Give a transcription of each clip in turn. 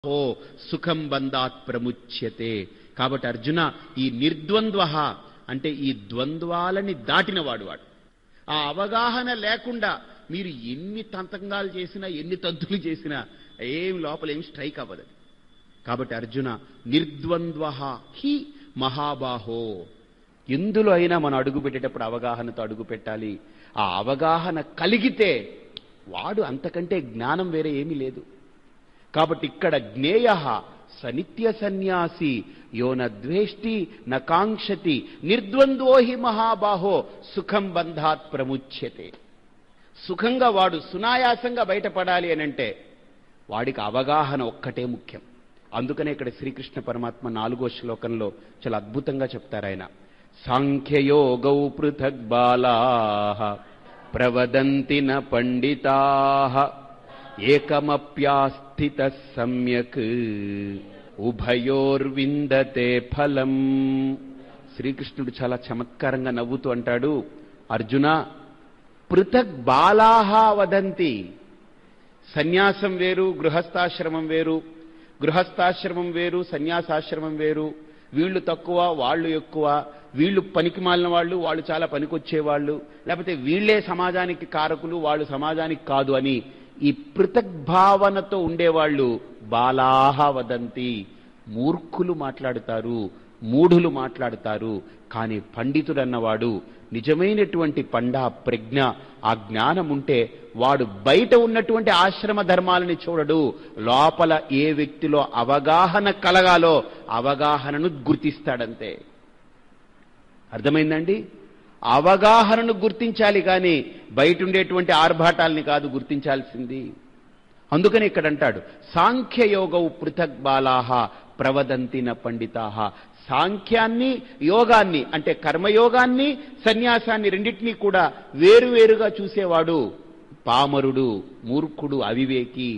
ఓ సుఖం బంధాత్ ప్రముచ్యతే కాబట్టి అర్జున ఈ నిర్ద్వంద్వ అంటే ఈ ద్వంద్వాలని దాటినవాడు వాడు ఆ అవగాహన లేకుండా మీరు ఎన్ని తంతంగాలు చేసినా ఎన్ని తంతులు చేసినా ఏం లోపల ఏం స్ట్రైక్ అవ్వదు అది. కాబట్టి అర్జున నిర్ద్వంద్వ హి మహాబాహో ఎందులో అయినా మనం అడుగు పెట్టేటప్పుడు అవగాహనతో అడుగు పెట్టాలి ఆ అవగాహన కలిగితే వాడు అంతకంటే జ్ఞానం వేరే ఏమీ లేదు కాబట్టి ఇక్కడ జ్ఞేయ సనిత్య సన్యాసి యో నద్వేష్టి నకాంక్షతి నిర్ద్వంద్వో హి మహాబాహో సుఖం బంధాత్ ప్రముచ్యతే సుఖంగా వాడు సునాయాసంగా బయటపడాలి అనంటే వాడికి అవగాహన ఒక్కటే ముఖ్యం అందుకనే ఇక్కడ శ్రీకృష్ణ పరమాత్మ నాలుగో శ్లోకంలో చాలా అద్భుతంగా చెప్తారు ఆయన సాంఖ్యయోగౌ పృథక్ బాలా ప్రవదంతి న పండితా ఏకమప్యాస్థిత సమ్యక్ ఉభయోర్విందతే ఫలం శ్రీకృష్ణుడు చాలా చమత్కారంగా నవ్వుతూ అంటాడు అర్జున పృథక్ బాలాహ వదంతి సన్యాసం వేరు గృహస్థాశ్రమం వేరు గృహస్థాశ్రమం వేరు సన్యాసాశ్రమం వేరు వీళ్ళు తక్కువ వాళ్ళు ఎక్కువ వీళ్ళు పనికి మాలిన వాళ్ళు వాళ్ళు చాలా పనికొచ్చేవాళ్ళు లేకపోతే వీళ్ళే సమాజానికి కారకులు వాళ్ళు సమాజానికి కాదు అని ఈ పృథక్ భావనతో ఉండేవాళ్ళు బాలాహ వదంతి మూర్ఖులు మాట్లాడుతారు మూఢులు మాట్లాడుతారు కానీ పండితుడన్నవాడు నిజమైనటువంటి పండా ప్రజ్ఞ ఆ జ్ఞానం ఉంటే వాడు బయట ఉన్నటువంటి ఆశ్రమ ధర్మాలని చూడడు లోపల ఏ వ్యక్తిలో అవగాహన కలగాలో అవగాహనను గుర్తిస్తాడంతే అర్థమైందండి అవగాహనను గుర్తించాలి కానీ బయట ఉండేటువంటి ఆర్భాటాల్ని కాదు గుర్తించాల్సింది అందుకని ఇక్కడ అంటాడు సాంఖ్యయోగవు పృథక్ బాలాహ ప్రవదంతిన పండితాహ సాంఖ్యాన్ని యోగాన్ని అంటే కర్మయోగాన్ని సన్యాసాన్ని రెండింటినీ కూడా వేరువేరుగా చూసేవాడు పామరుడు మూర్ఖుడు అవివేకి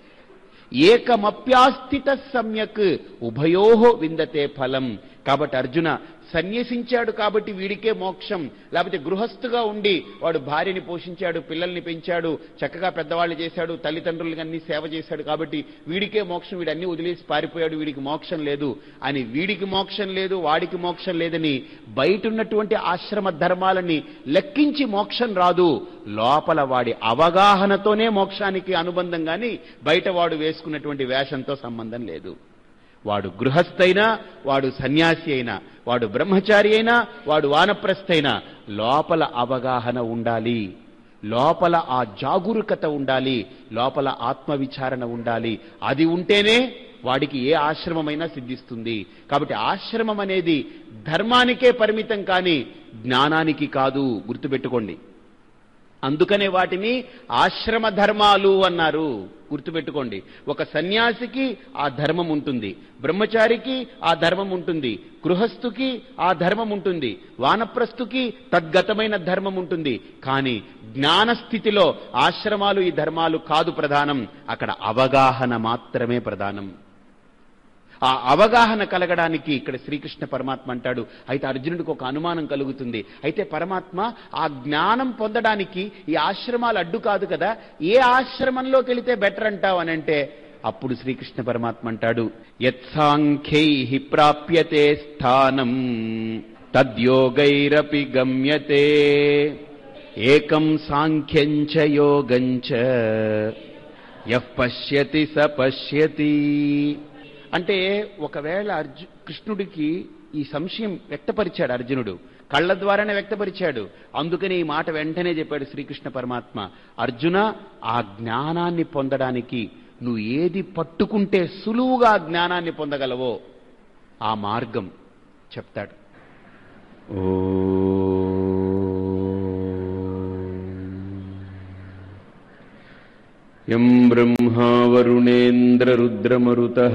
ఏకమప్యాస్థిత సమ్యక్ ఉభయోహో విందతే ఫలం కాబట్టి అర్జున సన్యసించాడు కాబట్టి వీడికే మోక్షం లేకపోతే గృహస్థుగా ఉండి వాడు భార్యని పోషించాడు పిల్లల్ని పెంచాడు చక్కగా పెద్దవాళ్ళు చేశాడు తల్లిదండ్రులకి అన్ని సేవ చేశాడు కాబట్టి వీడికే మోక్షం వీడు అన్ని వదిలేసి పారిపోయాడు వీడికి మోక్షం లేదు అని వీడికి మోక్షం లేదు వాడికి మోక్షం లేదని బయట ఉన్నటువంటి ఆశ్రమ ధర్మాలని లెక్కించి మోక్షం రాదు లోపల వాడి అవగాహనతోనే మోక్షానికి అనుబంధం కానీ బయట వాడు వేసుకున్నటువంటి వేషంతో సంబంధం లేదు వాడు గృహస్థైనా వాడు సన్యాసి అయినా వాడు బ్రహ్మచారి అయినా వాడు వానప్రస్థైనా లోపల అవగాహన ఉండాలి లోపల ఆ జాగరూకత ఉండాలి లోపల ఆత్మవిచారణ ఉండాలి అది ఉంటేనే వాడికి ఏ ఆశ్రమమైనా సిద్ధిస్తుంది కాబట్టి ఆశ్రమం అనేది ధర్మానికే పరిమితం కానీ జ్ఞానానికి కాదు గుర్తుపెట్టుకోండి అందుకనే వాటిని ఆశ్రమ ధర్మాలు అన్నారు గుర్తుపెట్టుకోండి ఒక సన్యాసికి ఆ ధర్మం ఉంటుంది బ్రహ్మచారికి ఆ ధర్మం ఉంటుంది గృహస్థుకి ఆ ధర్మం ఉంటుంది వానప్రస్థుకి తద్గతమైన ధర్మం ఉంటుంది కానీ జ్ఞాన స్థితిలో ఆశ్రమాలు ఈ ధర్మాలు కాదు ప్రధానం అక్కడ అవగాహన మాత్రమే ప్రధానం ఆ అవగాహన కలగడానికి ఇక్కడ శ్రీకృష్ణ పరమాత్మ అంటాడు అయితే అర్జునుడికి ఒక అనుమానం కలుగుతుంది అయితే పరమాత్మ ఆ జ్ఞానం పొందడానికి ఈ ఆశ్రమాలు అడ్డు కాదు కదా ఏ ఆశ్రమంలోకి వెళితే బెటర్ అంటావు అని అంటే అప్పుడు శ్రీకృష్ణ పరమాత్మ అంటాడు యత్సాంఖ్యై ప్రాప్యతే స్థానం తద్యోగైరపి గమ్యతే ఏకం సాంఖ్యంచ యోగంచ యః పశ్యతి స పశ్యతి అంటే ఒకవేళ అర్జు కృష్ణుడికి ఈ సంశయం వ్యక్తపరిచాడు అర్జునుడు కళ్ళ ద్వారానే వ్యక్తపరిచాడు అందుకని ఈ మాట వెంటనే చెప్పాడు శ్రీకృష్ణ పరమాత్మ అర్జున ఆ జ్ఞానాన్ని పొందడానికి నువ్వు ఏది పట్టుకుంటే సులువుగా ఆ జ్ఞానాన్ని పొందగలవో ఆ మార్గం చెప్తాడు యం బ్రహ్మా వరుణేంద్రరుద్రమరుతః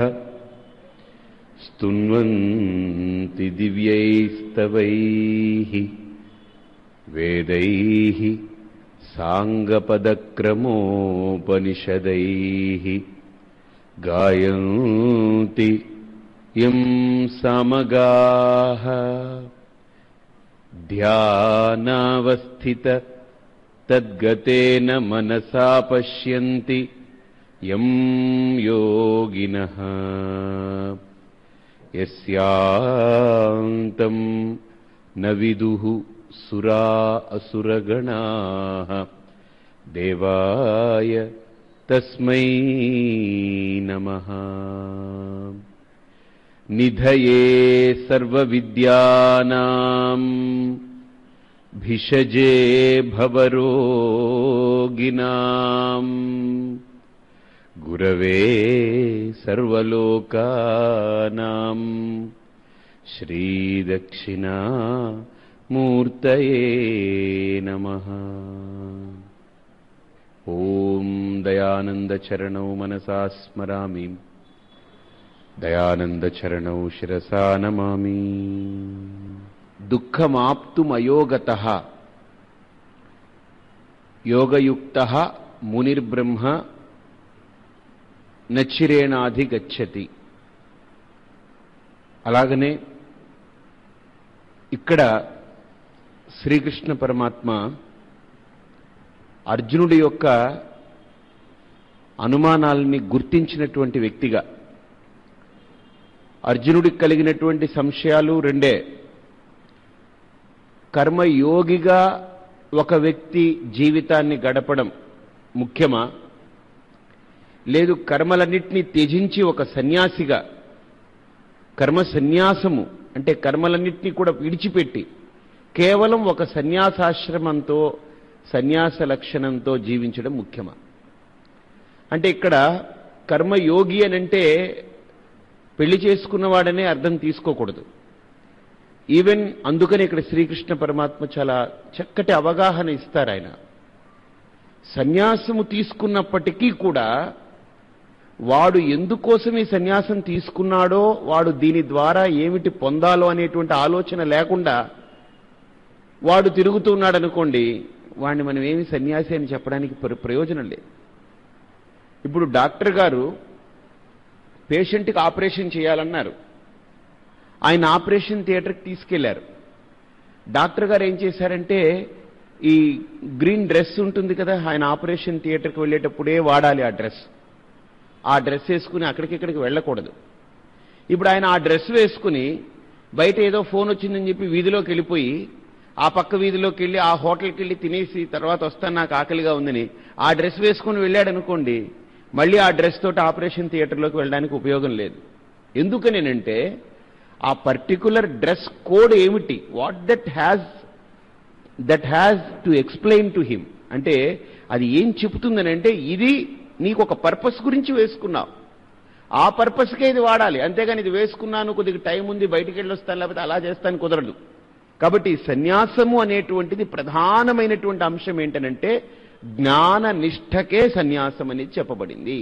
స్తున్వంతి దివ్యైస్తవైः వేदैः సాంగపదక్రమోపనిషదైः గాయంతి యం సమగాः ధ్యానావస్థిత తద్గతేన మనసా పశ్యంతి యం యోగినః యస్యాంతం న విదుః సురా అసురగణాః దేవాయ తస్మై నమః నిధయే సర్వవిద్యానాం భిషజే భవరోగిణాం గురవే సర్వలోకానాం శ్రీదక్షిణా మూర్తయే నమః ఓం దయానందచరణౌ మనసా స్మరామి దయానందచరణౌ శిరసా నమామి దుఃఖమాప్తుమయోగత యోగయుక్త మునిర్బ్రహ్మ నచ్చిరేణాధిగచ్చతి అలాగనే ఇక్కడ శ్రీకృష్ణ పరమాత్మ అర్జునుడి యొక్క అనుమానాలని గుర్తించినటువంటి వ్యక్తిగా అర్జునుడికి కలిగినటువంటి సంశయాలు రెండే కర్మయోగిగా ఒక వ్యక్తి జీవితాన్ని గడపడం ముఖ్యమా లేదు కర్మలన్నింటినీ త్యజించి ఒక సన్యాసిగా కర్మ సన్యాసము అంటే కర్మలన్నింటినీ కూడా విడిచిపెట్టి కేవలం ఒక సన్యాసాశ్రమంతో సన్యాస లక్షణంతో జీవించడం ముఖ్యమా అంటే ఇక్కడ కర్మయోగి అనంటే పెళ్లి చేసుకున్నవాడనే అర్థం తీసుకోకూడదు ఈవెన్ అందుకని ఇక్కడ శ్రీకృష్ణ పరమాత్మ చాలా చక్కటి అవగాహన ఇస్తారు ఆయన సన్యాసము తీసుకున్నప్పటికీ కూడా వాడు ఎందుకోసం ఈ సన్యాసం తీసుకున్నాడో వాడు దీని ద్వారా ఏమిటి పొందాలో అనేటువంటి ఆలోచన లేకుండా వాడు తిరుగుతున్నాడు అనుకోండి వాడిని మనం ఏమి సన్యాసి అని చెప్పడానికి ప్ర- ప్రయోజనం లేదు ఇప్పుడు డాక్టర్ గారు పేషెంట్కి ఆపరేషన్ చేయాలన్నారు ఆయన ఆపరేషన్ థియేటర్కి తీసుకెళ్లారు డాక్టర్ గారు ఏం చేశారంటే ఈ గ్రీన్ డ్రెస్ ఉంటుంది కదా ఆయన ఆపరేషన్ థియేటర్కి వెళ్ళేటప్పుడే వాడాలి ఆ డ్రెస్ ఆ డ్రెస్ వేసుకుని అక్కడికి ఇక్కడికి వెళ్ళకూడదు ఇప్పుడు ఆయన ఆ డ్రెస్ వేసుకుని బయట ఏదో ఫోన్ వచ్చిందని చెప్పి వీధిలోకి వెళ్ళిపోయి ఆ పక్క వీధిలోకి వెళ్ళి ఆ హోటల్కి వెళ్ళి తినేసి తర్వాత వస్తాను నాకు ఆకలిగా ఉందని ఆ డ్రెస్ వేసుకుని వెళ్ళాడు అనుకోండి మళ్ళీ ఆ డ్రెస్ తోటి ఆపరేషన్ థియేటర్లోకి వెళ్ళడానికి ఉపయోగం లేదు ఎందుకనేనంటే ఆ పర్టికులర్ డ్రెస్ కోడ్ ఏమిటి what that has that has to explain to him అంటే అది ఏం చెబుతుందని అంటే ఇది నీకు ఒక పర్పస్ గురించి వేసుకున్నావు ఆ పర్పస్కే ఇది వాడాలి అంతేగాని ఇది వేసుకున్నాను కొద్దిగా టైం ఉంది బయటికి వెళ్ళి వస్తాను లేకపోతే అలా చేస్తాను కుదరదు కాబట్టి సన్యాసము అనేటువంటిది ప్రధానమైనటువంటి అంశం ఏంటనంటే జ్ఞాన నిష్ఠకే సన్యాసం అనేది చెప్పబడింది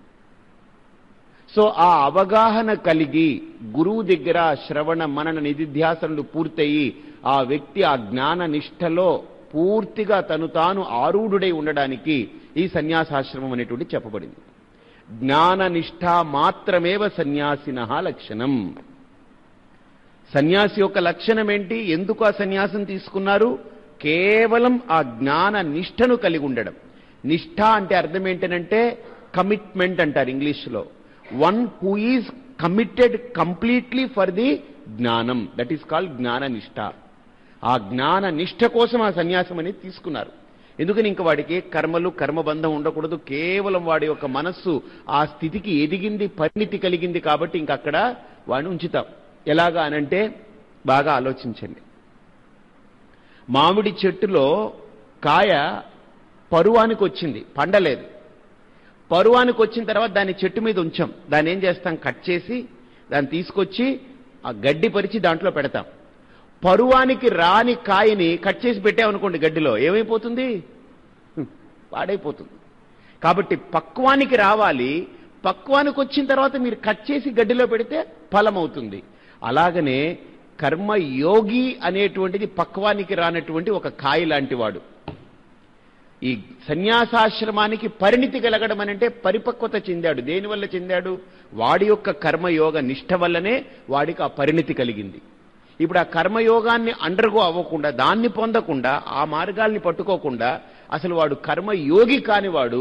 సో ఆ అవగాహన కలిగి గురువు దగ్గర శ్రవణ మనన నిధిధ్యాసనలు పూర్తయి ఆ వ్యక్తి ఆ జ్ఞాన నిష్ఠలో పూర్తిగా తను తాను ఆరూఢుడై ఉండడానికి ఈ సన్యాసాశ్రమం అనేటువంటి చెప్పబడింది జ్ఞాన నిష్ఠ మాత్రమేవ సన్యాసిన లక్షణం సన్యాసి యొక్క లక్షణం ఏంటి ఎందుకు ఆ సన్యాసం తీసుకున్నారు కేవలం ఆ జ్ఞాన నిష్ఠను కలిగి ఉండడం నిష్ఠ అంటే అర్థం ఏంటనంటే కమిట్మెంట్ అంటారు ఇంగ్లీష్లో one who is committed completely for the జ్ఞానం దట్ ఈస్ కాల్డ్ జ్ఞాన నిష్ఠ ఆ జ్ఞాన నిష్ఠ కోసం ఆ సన్యాసం అనేది తీసుకున్నారు ఎందుకని ఇంక వాడికి కర్మలు కర్మబంధం ఉండకూడదు కేవలం వాడి యొక్క మనస్సు ఆ స్థితికి ఎదిగింది పరిణితి కలిగింది కాబట్టి ఇంక అక్కడ వాడిని ఉంచుతాం ఎలాగా అనంటే బాగా ఆలోచించండి మామిడి చెట్టులో కాయ పరువానికి వచ్చింది పండలేదు పరువానికి వచ్చిన తర్వాత దాన్ని చెట్టు మీద ఉంచాం దాన్ని ఏం చేస్తాం కట్ చేసి దాన్ని తీసుకొచ్చి ఆ గడ్డి పరిచి దాంట్లో పెడతాం పరువానికి రాని కాయని కట్ చేసి పెట్టామనుకోండి గడ్డిలో ఏమైపోతుంది హ్మ్, పాడైపోతుంది కాబట్టి పక్వానికి రావాలి పక్వానికి వచ్చిన తర్వాత మీరు కట్ చేసి గడ్డిలో పెడితే ఫలం అవుతుంది అలాగనే కర్మయోగి అనేటువంటిది పక్వానికి రానటువంటి ఒక కాయ లాంటి వాడు ఈ సన్యాసాశ్రమానికి పరిణితి కలగడం అని అంటే పరిపక్వత చెందాడు దేనివల్ల చెందాడు వాడి యొక్క కర్మయోగ నిష్ఠ వల్లనే వాడికి ఆ పరిణితి కలిగింది ఇప్పుడు ఆ కర్మయోగాన్ని అండర్గో అవ్వకుండా దాన్ని పొందకుండా ఆ మార్గాల్ని పట్టుకోకుండా అసలు వాడు కర్మయోగి కానివాడు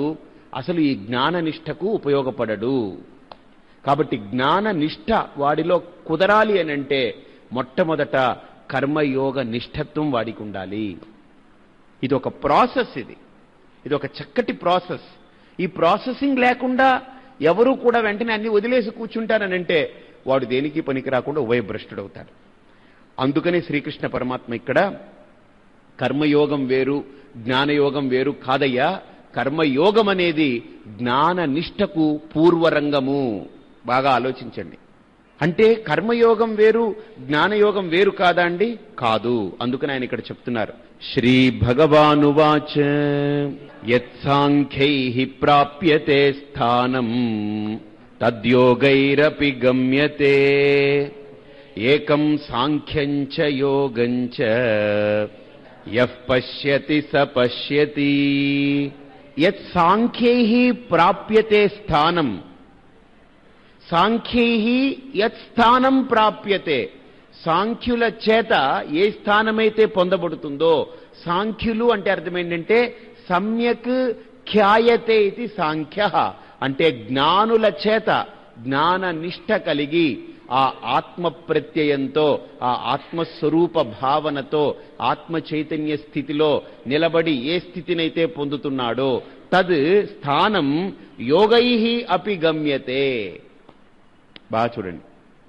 అసలు ఈ జ్ఞాననిష్టకు ఉపయోగపడడు కాబట్టి జ్ఞాననిష్ట వాడిలో కుదరాలి అని అంటే మొట్టమొదట కర్మయోగ నిష్ఠత్వం వాడికి ఉండాలి ఇది ఒక ప్రాసెస్ ఇది ఇది ఒక చక్కటి ప్రాసెస్ ఈ ప్రాసెసింగ్ లేకుండా ఎవరు కూడా వెంటనే అన్ని వదిలేసి కూర్చుంటారనంటే వాడు దేనికి పనికి రాకుండా ఉభయభ్రష్టుడవుతాడు అందుకనే శ్రీకృష్ణ పరమాత్మ ఇక్కడ కర్మయోగం వేరు జ్ఞానయోగం వేరు కాదయ్యా కర్మయోగం అనేది జ్ఞాన నిష్టకు పూర్వరంగము బాగా ఆలోచించండి అంటే కర్మయోగం వేరు జ్ఞానయోగం వేరు కాదా అండి కాదు అందుకని ఆయన ఇక్కడ చెప్తున్నారు శ్రీ భగవానువాచ యత్సాంఖ్యై ప్రాప్యతే స్థానం తద్యోగైరపి గమ్యతే ఏకం సాంఖ్యంచ యోగంచ యః పశ్యతి స పశ్యతి యత్ సాంఖ్యై ప్రాప్యతే స్థానం సాంఖ్యై యత్ స్థానం ప్రాప్యతే సాంఖ్యుల చేత ఏ స్థానమైతే పొందబడుతుందో సాంఖ్యులు అంటే అర్థం ఏంటంటే సమ్యక్ ఖ్యాయతే ఇది సాంఖ్య అంటే జ్ఞానుల చేత జ్ఞాన నిష్ట కలిగి ఆ ఆత్మ ప్రత్యయంతో ఆ ఆత్మస్వరూప భావనతో ఆత్మ చైతన్య స్థితిలో నిలబడి ఏ స్థితినైతే పొందుతున్నాడో తద్ స్థానం యోగై అపి గమ్యతే బాగా చూడండి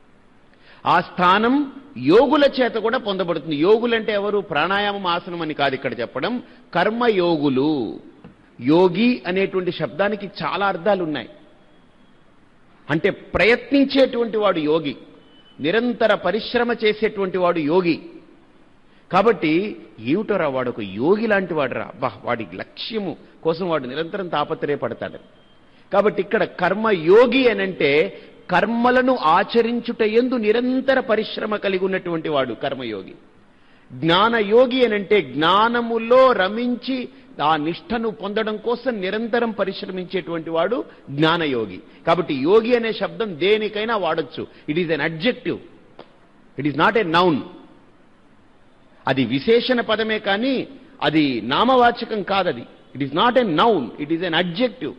ఆ స్థానం యోగుల చేత కూడా పొందబడుతుంది యోగులంటే ఎవరు ప్రాణాయామం ఆసనం అని కాదు ఇక్కడ చెప్పడం కర్మయోగులు యోగి అనేటువంటి శబ్దానికి చాలా అర్థాలు ఉన్నాయి అంటే ప్రయత్నించేటువంటి వాడు యోగి నిరంతర పరిశ్రమ చేసేటువంటి వాడు యోగి కాబట్టి ఏమిటోరా వాడు ఒక యోగి లాంటి వాడురా అబ్బా వాడి లక్ష్యము కోసం వాడు నిరంతరం తాపత్రయపడతాడు కాబట్టి ఇక్కడ కర్మయోగి అనంటే కర్మలను ఆచరించుట ఎందు నిరంతర పరిశ్రమ కలిగి ఉన్నటువంటి వాడు కర్మయోగి జ్ఞానయోగి అనంటే జ్ఞానములో రమించి ఆ నిష్టను పొందడం కోసం నిరంతరం పరిశ్రమించేటువంటి వాడు జ్ఞానయోగి కాబట్టి యోగి అనే శబ్దం దేనికైనా వాడొచ్చు it is an adjective it is not a noun అది విశేషణ పదమే కానీ అది నామవాచకం కాదది it is not a noun it is an adjective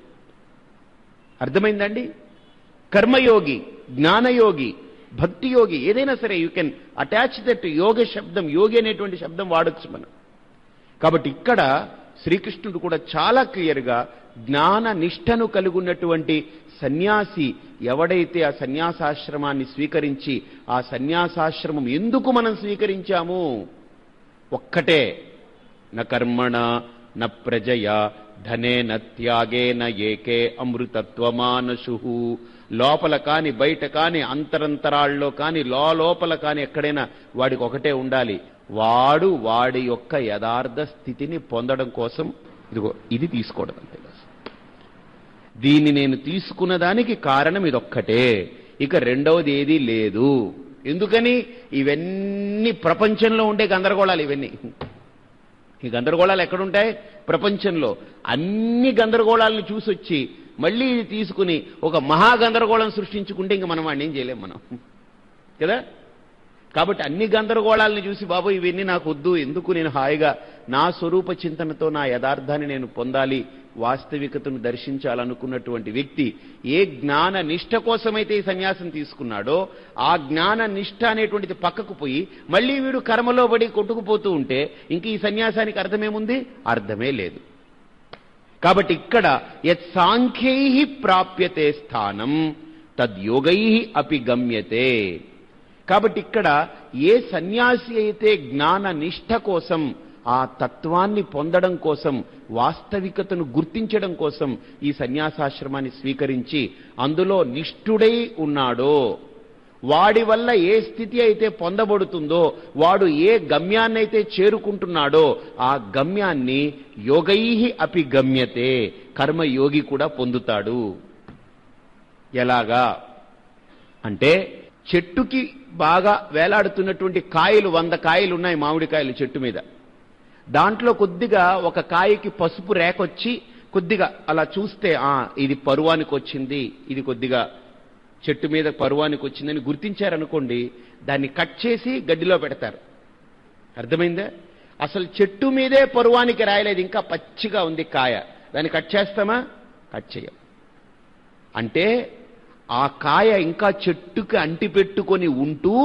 అర్థమైందండి కర్మయోగి జ్ఞానయోగి భక్తి యోగి ఏదైనా సరే యూ కెన్ అటాచ్ దట్ యోగ శబ్దం యోగి అనేటువంటి శబ్దం వాడొచ్చు మనం కాబట్టి ఇక్కడ శ్రీకృష్ణుడు కూడా చాలా క్లియర్గా జ్ఞాన నిష్టను కలుగున్నటువంటి సన్యాసి ఎవడైతే ఆ సన్యాసాశ్రమాన్ని స్వీకరించి ఆ సన్యాసాశ్రమం ఎందుకు మనం స్వీకరించాము ఒక్కటే న కర్మణ న ప్రజయ ధనేన త్యాగేన ఏకే అమృతత్వమానసు లోపల కాని బయట కాని అంతరంతరాల్లో కాని లోపల కాని ఎక్కడైనా వాడికి ఒకటే ఉండాలి వాడు వాడి యొక్క యథార్థ స్థితిని పొందడం కోసం ఇదిగో ఇది తీసుకోవడం అంతే దీన్ని నేను తీసుకున్న దానికి కారణం ఇదొక్కటే ఇక రెండవది ఏదీ లేదు ఎందుకని ఇవన్నీ ప్రపంచంలో ఉండే గందరగోళాలు ఇవన్నీ ఈ గందరగోళాలు ఎక్కడుంటాయి ప్రపంచంలో అన్ని గందరగోళాలను చూసొచ్చి మళ్ళీ ఇది తీసుకుని ఒక మహా గందరగోళం సృష్టించుకుంటే ఇంక మనం వాడిని ఏం చేయలేం మనం కదా కాబట్టి అన్ని గందరగోళాలను చూసి బాబు ఇవన్నీ నాకు వద్దు ఎందుకు నేను హాయిగా నా స్వరూప చింతనతో నా యథార్థాన్ని నేను పొందాలి వాస్తవికతను దర్శించాలనుకున్నటువంటి వ్యక్తి ఏ జ్ఞాన నిష్ట కోసమైతే ఈ సన్యాసం తీసుకున్నాడో ఆ జ్ఞాన నిష్ట అనేటువంటిది పక్కకు పోయి మళ్ళీ వీడు కర్మలో పడి కొట్టుకుపోతూ ఉంటే ఇంక ఈ సన్యాసానికి అర్థమేముంది అర్థమే లేదు కాబట్టి ఇక్కడ యత్ సాంఖ్యై ప్రాప్యతే స్థానం తద్యోగై అపి గమ్యతే కాబట్టి ఇక్కడ ఏ సన్యాసి అయితే జ్ఞాన నిష్ట కోసం ఆ తత్వాన్ని పొందడం కోసం వాస్తవికతను గుర్తించడం కోసం ఈ సన్యాసాశ్రమాన్ని స్వీకరించి అందులో నిష్ఠుడై ఉన్నాడో వాడి వల్ల ఏ స్థితి అయితే పొందబడుతుందో వాడు ఏ గమ్యాన్నైతే చేరుకుంటున్నాడో ఆ గమ్యాన్ని యోగై అపి గమ్యతే కర్మయోగి కూడా పొందుతాడు ఎలాగా అంటే చెట్టుకి బాగా వేలాడుతున్నటువంటి కాయలు వంద కాయలు ఉన్నాయి మామిడికాయలు చెట్టు మీద దాంట్లో కొద్దిగా ఒక కాయకి పసుపు రేకొచ్చి కొద్దిగా అలా చూస్తే ఆ ఇది పరువానికి వచ్చింది ఇది కొద్దిగా చెట్టు మీద పరువానికి వచ్చిందని గుర్తించారనుకోండి దాన్ని కట్ చేసి గడ్డిలో పెడతారు అర్థమైందా అసలు చెట్టు మీదే పరువానికి రాయలేదు ఇంకా పచ్చిగా ఉంది కాయ దాన్ని కట్ చేస్తామా కట్ చేయం అంటే ఆ కాయ ఇంకా చెట్టుకి అంటిపెట్టుకొని ఉంటూ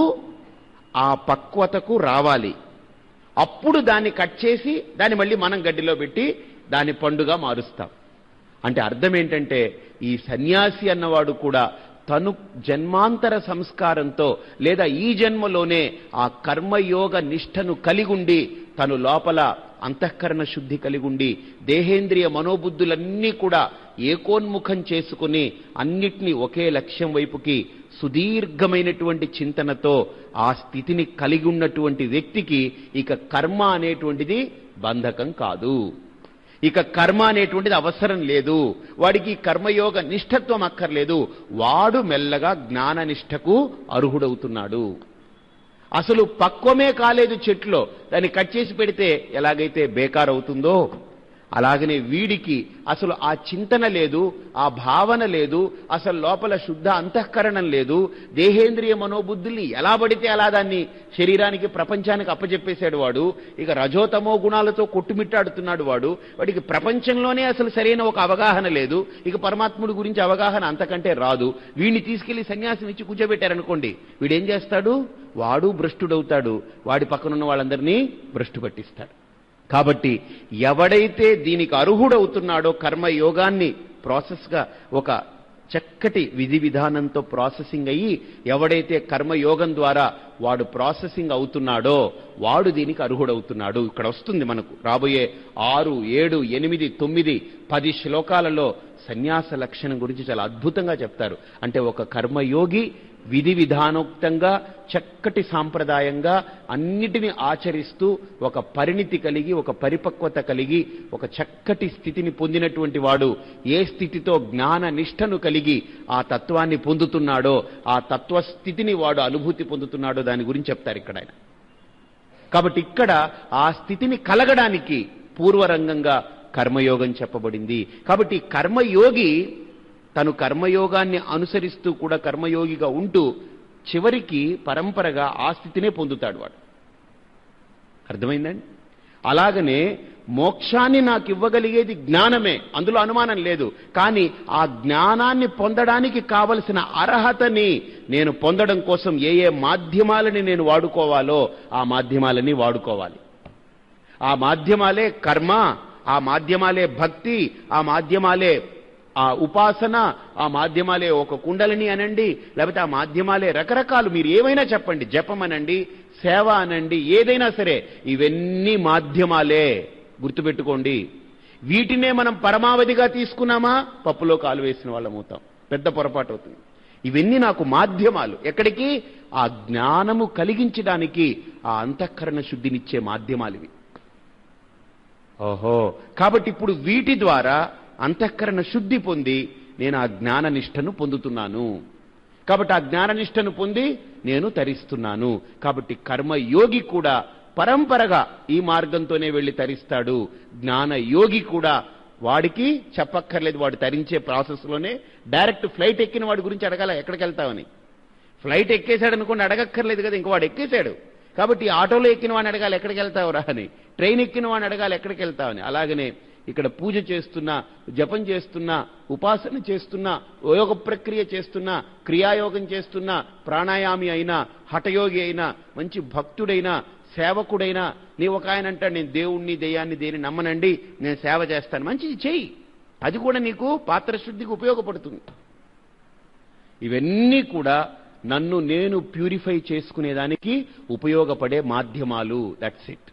ఆ పక్వతకు రావాలి అప్పుడు దాన్ని కట్ చేసి దాన్ని మళ్ళీ మనం గడ్డిలో పెట్టి దాని పండుగ మారుస్తాం అంటే అర్థం ఏంటంటే ఈ సన్యాసి అన్నవాడు కూడా తను జన్మాంతర సంస్కారంతో లేదా ఈ జన్మలోనే ఆ కర్మయోగ నిష్టను కలిగుండి తను లోపల అంతఃకరణ శుద్ధి కలిగుండి దేహేంద్రియ మనోబుద్ధులన్నీ కూడా ఏకోన్ముఖం చేసుకుని అన్నిటినీ ఒకే లక్ష్యం వైపుకి సుదీర్ఘమైనటువంటి చింతనతో ఆ స్థితిని కలిగి ఉన్నటువంటి వ్యక్తికి ఇక కర్మ అనేటువంటిది బంధకం కాదు ఇక కర్మ అనేటువంటిది అవసరం లేదు వాడికి కర్మయోగ నిష్ఠత్వం అక్కర్లేదు వాడు మెల్లగా జ్ఞాన నిష్టకు అర్హుడవుతున్నాడు అసలు పక్వమే కాలేదు చెట్లో దాన్ని కట్ చేసి పెడితే ఎలాగైతే బేకార్ అవుతుందో అలాగనే వీడికి అసలు ఆ చింతన లేదు ఆ భావన లేదు అసలు లోపల శుద్ధ అంతఃకరణం లేదు దేహేంద్రియ మనోబుద్ధుల్ని ఎలా పడితే అలా దాన్ని శరీరానికి ప్రపంచానికి అప్పచెప్పేశాడు వాడు ఇక రజోతమో గుణాలతో కొట్టుమిట్టాడుతున్నాడు వాడు వాడికి ప్రపంచంలోనే అసలు సరైన ఒక అవగాహన లేదు ఇక పరమాత్ముడి గురించి అవగాహన అంతకంటే రాదు వీడిని తీసుకెళ్లి సన్యాసం ఇచ్చి కూర్చోబెట్టారనుకోండి వీడేం చేస్తాడు వాడు భ్రష్టుడవుతాడు వాడి పక్కనున్న వాళ్ళందరినీ భ్రష్టు పట్టిస్తాడు కాబట్టి ఎవడైతే దీనికి అర్హుడవుతున్నాడో కర్మయోగాన్ని ప్రాసెస్గా ఒక చక్కటి విధి విధానంతో ప్రాసెసింగ్ అయ్యి ఎవడైతే కర్మయోగం ద్వారా వాడు ప్రాసెసింగ్ అవుతున్నాడో వాడు దీనికి అర్హుడవుతున్నాడు ఇక్కడ వస్తుంది మనకు రాబోయే ఆరు ఏడు ఎనిమిది తొమ్మిది పది శ్లోకాలలో సన్యాస లక్షణం గురించి చాలా అద్భుతంగా చెప్తారు అంటే ఒక కర్మయోగి విధి విధానోక్తంగా చక్కటి సాంప్రదాయంగా అన్నిటిని ఆచరిస్తూ ఒక పరిణితి కలిగి ఒక పరిపక్వత కలిగి ఒక చక్కటి స్థితిని పొందినటువంటి వాడు ఏ స్థితితో జ్ఞాన నిష్టను కలిగి ఆ తత్వాన్ని పొందుతున్నాడో ఆ తత్వస్థితిని వాడు అనుభూతి పొందుతున్నాడో దాని గురించి చెప్తారు ఇక్కడ ఆయన కాబట్టి ఇక్కడ ఆ స్థితిని కలగడానికి పూర్వరంగంగా కర్మయోగం చెప్పబడింది కాబట్టి కర్మయోగి తను కర్మయోగాన్ని అనుసరిస్తూ కూడా కర్మయోగిగా ఉంటూ చివరికి పరంపరగా ఆ స్థితినే పొందుతాడు వాడు అర్థమైందండి అలాగనే మోక్షాన్ని నాకు ఇవ్వగలిగేది జ్ఞానమే అందులో అనుమానం లేదు కానీ ఆ జ్ఞానాన్ని పొందడానికి కావలసిన అర్హతని నేను పొందడం కోసం ఏ ఏ మాధ్యమాలని నేను వాడుకోవాలో ఆ మాధ్యమాలని వాడుకోవాలి ఆ మాధ్యమాలే కర్మ ఆ మాధ్యమాలే భక్తి ఆ మాధ్యమాలే ఆ ఉపాసన ఆ మాధ్యమాలే ఒక కుండలిని అనండి లేకపోతే ఆ మాధ్యమాలే రకరకాలు మీరు ఏమైనా చెప్పండి జపం అనండి సేవ అనండి ఏదైనా సరే ఇవన్నీ మాధ్యమాలే గుర్తుపెట్టుకోండి వీటినే మనం పరమావధిగా తీసుకున్నామా పప్పులో కాలు వేసిన వాళ్ళం అవుతాం పెద్ద పొరపాటు అవుతుంది ఇవన్నీ నాకు మాధ్యమాలు ఎక్కడికి ఆ జ్ఞానము కలిగించడానికి ఆ అంతఃకరణ శుద్ధినిచ్చే మాధ్యమాలు ఇవి ఓహో కాబట్టి ఇప్పుడు వీటి ద్వారా అంతఃకరణ శుద్ధి పొంది నేను ఆ జ్ఞాన నిష్టను పొందుతున్నాను కాబట్టి ఆ జ్ఞాన నిష్టను పొంది నేను తరిస్తున్నాను కాబట్టి కర్మయోగి కూడా పరంపరగా ఈ మార్గంతోనే వెళ్ళి తరిస్తాడు జ్ఞాన యోగి కూడా వాడికి చెప్పక్కర్లేదు వాడు తరించే ప్రాసెస్లోనే డైరెక్ట్ ఫ్లైట్ ఎక్కిన వాడి గురించి అడగాల ఎక్కడికి వెళ్తావని ఫ్లైట్ ఎక్కేశాడు అనుకోండి అడగక్కర్లేదు కదా ఇంక వాడు ఎక్కేశాడు కాబట్టి ఆటోలో ఎక్కిన వాడిని అడగాలి ఎక్కడికి వెళ్తావురా అని ట్రైన్ ఎక్కిన వాడిని అడగాలి ఎక్కడికి వెళ్తావని అలాగనే ఇక్కడ పూజ చేస్తున్నా జపం చేస్తున్నా ఉపాసన చేస్తున్నా యోగ ప్రక్రియ చేస్తున్నా క్రియాయోగం చేస్తున్నా ప్రాణాయామి అయినా హఠయోగి అయినా మంచి భక్తుడైనా సేవకుడైనా నీ ఒక ఆయన అంటాడు నేను దేవుణ్ణి దెయ్యాన్ని దేని నమ్మనండి నేను సేవ చేస్తాను మంచిది చెయ్యి అది కూడా నీకు పాత్రశుద్ధికి ఉపయోగపడుతుంది ఇవన్నీ కూడా నన్ను నేను ప్యూరిఫై చేసుకునేదానికి ఉపయోగపడే మాధ్యమాలు దట్స్ ఇట్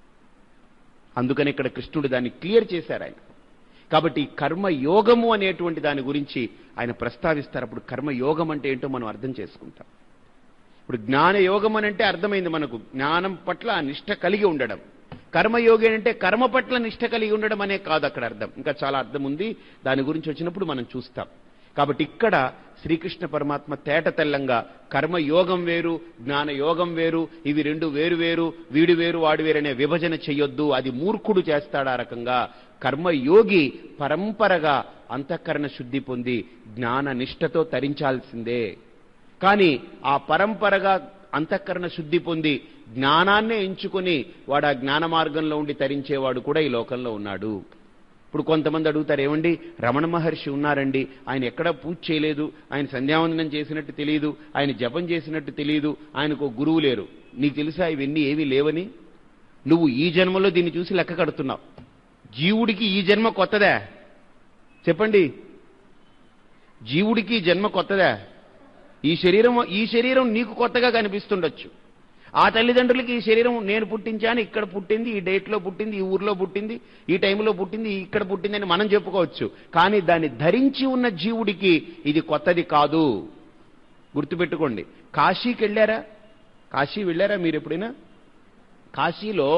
అందుకని ఇక్కడ కృష్ణుడు దాన్ని క్లియర్ చేశారు ఆయన కాబట్టి కర్మయోగము అనేటువంటి దాని గురించి ఆయన ప్రస్తావిస్తారు అప్పుడు కర్మయోగం అంటే ఏంటో మనం అర్థం చేసుకుంటాం ఇప్పుడు జ్ఞానయోగం అని అంటే అర్థమైంది మనకు జ్ఞానం పట్ల ఆ నిష్ట కలిగి ఉండడం కర్మయోగి అంటే కర్మ పట్ల నిష్ట కలిగి ఉండడం అనే కాదు అక్కడ అర్థం ఇంకా చాలా అర్థం ఉంది దాని గురించి వచ్చినప్పుడు మనం చూస్తాం కాబట్టి ఇక్కడ శ్రీకృష్ణ పరమాత్మ తేట తెల్లంగా కర్మయోగం వేరు జ్ఞాన యోగం వేరు ఇవి రెండు వేరు వేరు వీడు వేరు వాడు వేరు అనే విభజన చెయ్యొద్దు అది మూర్ఖుడు చేస్తాడు ఆ రకంగా కర్మయోగి పరంపరగా అంతఃకరణ శుద్ధి పొంది జ్ఞాన నిష్టతో తరించాల్సిందే కానీ ఆ పరంపరగా అంతఃకరణ శుద్ధి పొంది జ్ఞానాన్నే ఎంచుకొని వాడు ఆ జ్ఞాన మార్గంలో ఉండి తరించేవాడు కూడా ఈ లోకంలో ఉన్నాడు ఇప్పుడు కొంతమంది అడుగుతారు ఏమండి రమణ మహర్షి ఉన్నారండి ఆయన ఎక్కడ పూజ చేయలేదు ఆయన సంధ్యావందనం చేసినట్టు తెలియదు ఆయన జపం చేసినట్టు తెలియదు ఆయనకు ఒక గురువు లేరు నీకు తెలుసా ఇవన్నీ ఏవీ లేవని నువ్వు ఈ జన్మలో దీన్ని చూసి లెక్క కడుతున్నావు జీవుడికి ఈ జన్మ కొత్తదా చెప్పండి జీవుడికి ఈ జన్మ కొత్తదా ఈ శరీరం ఈ శరీరం నీకు కొత్తగా కనిపిస్తుండొచ్చు ఆ తల్లిదండ్రులకి ఈ శరీరం నేను పుట్టించాను ఇక్కడ పుట్టింది ఈ డేట్లో పుట్టింది ఈ ఊర్లో పుట్టింది ఈ టైంలో పుట్టింది ఇక్కడ పుట్టింది అని మనం చెప్పుకోవచ్చు కానీ దాన్ని ధరించి ఉన్న జీవుడికి ఇది కొత్తది కాదు గుర్తుపెట్టుకోండి కాశీకి వెళ్ళారా కాశీ వెళ్ళారా మీరు ఎప్పుడైనా కాశీలో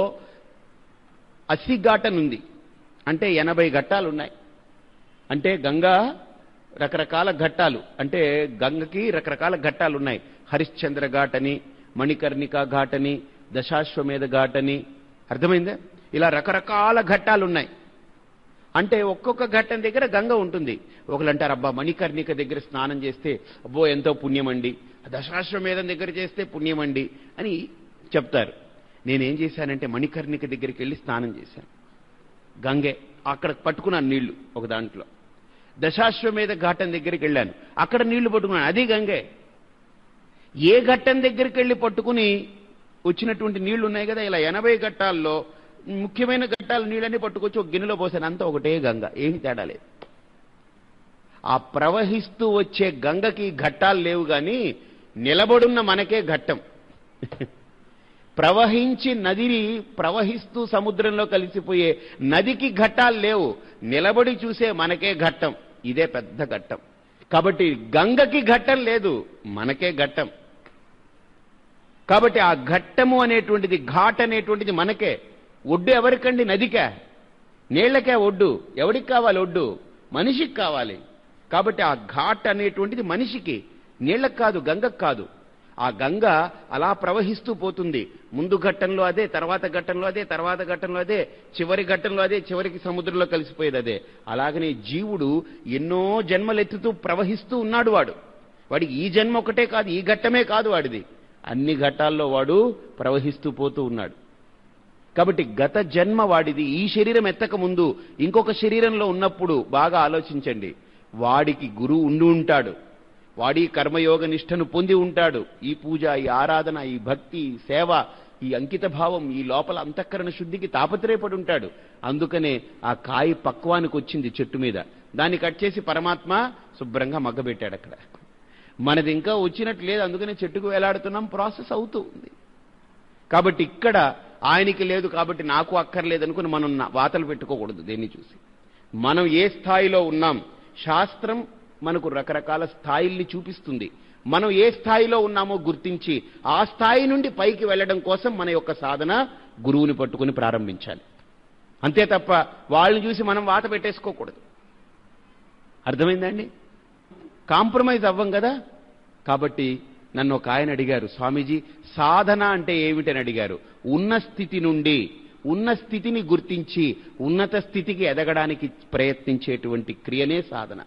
అస్సి ఘాటన్ ఉంది అంటే ఎనభై ఘట్టాలు ఉన్నాయి అంటే గంగా రకరకాల ఘట్టాలు అంటే గంగకి రకరకాల ఘట్టాలు ఉన్నాయి హరిశ్చంద్ర ఘాట్ అని మణికర్ణిక ఘాట్ అని దశాశ్వమేధ ఘాట్ అని అర్థమైందా ఇలా రకరకాల ఘట్టాలు ఉన్నాయి అంటే ఒక్కొక్క ఘట్టం దగ్గర గంగ ఉంటుంది ఒకళ్ళు అంటారు అబ్బా మణికర్ణిక దగ్గర స్నానం చేస్తే అబ్బో ఎంతో పుణ్యమండి దశాశ్వమేధం దగ్గర చేస్తే పుణ్యమండి అని చెప్తారు నేనేం చేశానంటే మణికర్ణిక దగ్గరికి వెళ్ళి స్నానం చేశాను గంగే అక్కడ పట్టుకున్నాను నీళ్లు ఒక దాంట్లో దశాశ్వమేధ ఘాటం దగ్గరికి వెళ్ళాను అక్కడ నీళ్లు పట్టుకున్నాను అది గంగే ఏ ఘట్టం దగ్గరికి వెళ్ళి పట్టుకుని వచ్చినటువంటి నీళ్లు ఉన్నాయి కదా ఇలా ఎనభై ఘట్టాల్లో ముఖ్యమైన ఘట్టాల నీళ్ళని పట్టుకొచ్చి ఒక గిన్నెలో పోసాను అంతా ఒకటే గంగ ఏమి తేడా లేదు ఆ ప్రవహిస్తూ వచ్చే గంగకి ఘట్టాలు లేవు కానీ నిలబడున్న మనకే ఘట్టం ప్రవహించి నదిని ప్రవహిస్తూ సముద్రంలో కలిసిపోయే నదికి ఘట్టాలు లేవు నిలబడి చూసే మనకే ఘట్టం ఇదే పెద్ద ఘట్టం కాబట్టి గంగకి ఘట్టం లేదు మనకే ఘట్టం కాబట్టి ఆ ఘట్టము అనేటువంటిది ఘాట్ అనేటువంటిది మనకే ఒడ్డు ఎవరికండి నదికే నీళ్లకే ఒడ్డు ఎవరికి కావాలి ఒడ్డు మనిషికి కావాలి కాబట్టి ఆ ఘాట్ అనేటువంటిది మనిషికి నీళ్లకు కాదు గంగకు కాదు ఆ గంగ అలా ప్రవహిస్తూ పోతుంది ముందు ఘట్టంలో అదే తర్వాత ఘట్టంలో అదే తర్వాత ఘట్టంలో అదే చివరి ఘట్టంలో అదే చివరికి సముద్రంలో కలిసిపోయేది అదే అలాగనే జీవుడు ఎన్నో జన్మలెత్తుతూ ప్రవహిస్తూ ఉన్నాడు వాడు వాడికి ఈ జన్మ ఒకటే కాదు ఈ ఘట్టమే కాదు వాడిది అన్ని ఘట్టాల్లో వాడు ప్రవహిస్తూ పోతూ ఉన్నాడు కాబట్టి గత జన్మ వాడిది ఈ శరీరం ఎత్తక ముందు ఇంకొక శరీరంలో ఉన్నప్పుడు బాగా ఆలోచించండి వాడికి గురువు ఉండి ఉంటాడు వాడి కర్మయోగ నిష్టను పొంది ఉంటాడు ఈ పూజ ఈ ఆరాధన ఈ భక్తి ఈ సేవ ఈ అంకిత భావం ఈ లోపల అంతఃకరణ శుద్ధికి తాపత్రయపడి ఉంటాడు అందుకనే ఆ కాయ పక్వానికి వచ్చింది చెట్టు మీద దాన్ని కట్ చేసి పరమాత్మ శుభ్రంగా మగ్గబెట్టాడు అక్కడ మనది ఇంకా వచ్చినట్టు లేదు అందుకనే చెట్టుకు వేలాడుతున్నాం ప్రాసెస్ అవుతూ ఉంది కాబట్టి ఇక్కడ ఆయనకి లేదు కాబట్టి నాకు అక్కర్లేదు అనుకుని మనం నా- వాతలు పెట్టుకోకూడదు దేన్ని చూసి మనం ఏ స్థాయిలో ఉన్నాం శాస్త్రం మనకు రకరకాల స్థాయిల్ని చూపిస్తుంది మనం ఏ స్థాయిలో ఉన్నామో గుర్తించి ఆ స్థాయి నుండి పైకి వెళ్ళడం కోసం మన యొక్క సాధన గురువుని పట్టుకుని ప్రారంభించాలి అంతే తప్ప వాళ్ళని చూసి మనం వాత పెట్టేసుకోకూడదు అర్థమైందండి కాంప్రమైజ్ అవ్వం కదా కాబట్టి నన్ను ఒక ఆయన అడిగారు స్వామీజీ సాధన అంటే ఏమిటని అడిగారు ఉన్న స్థితి నుండి ఉన్న స్థితిని గుర్తించి ఉన్నత స్థితికి ఎదగడానికి ప్రయత్నించేటువంటి క్రియనే సాధన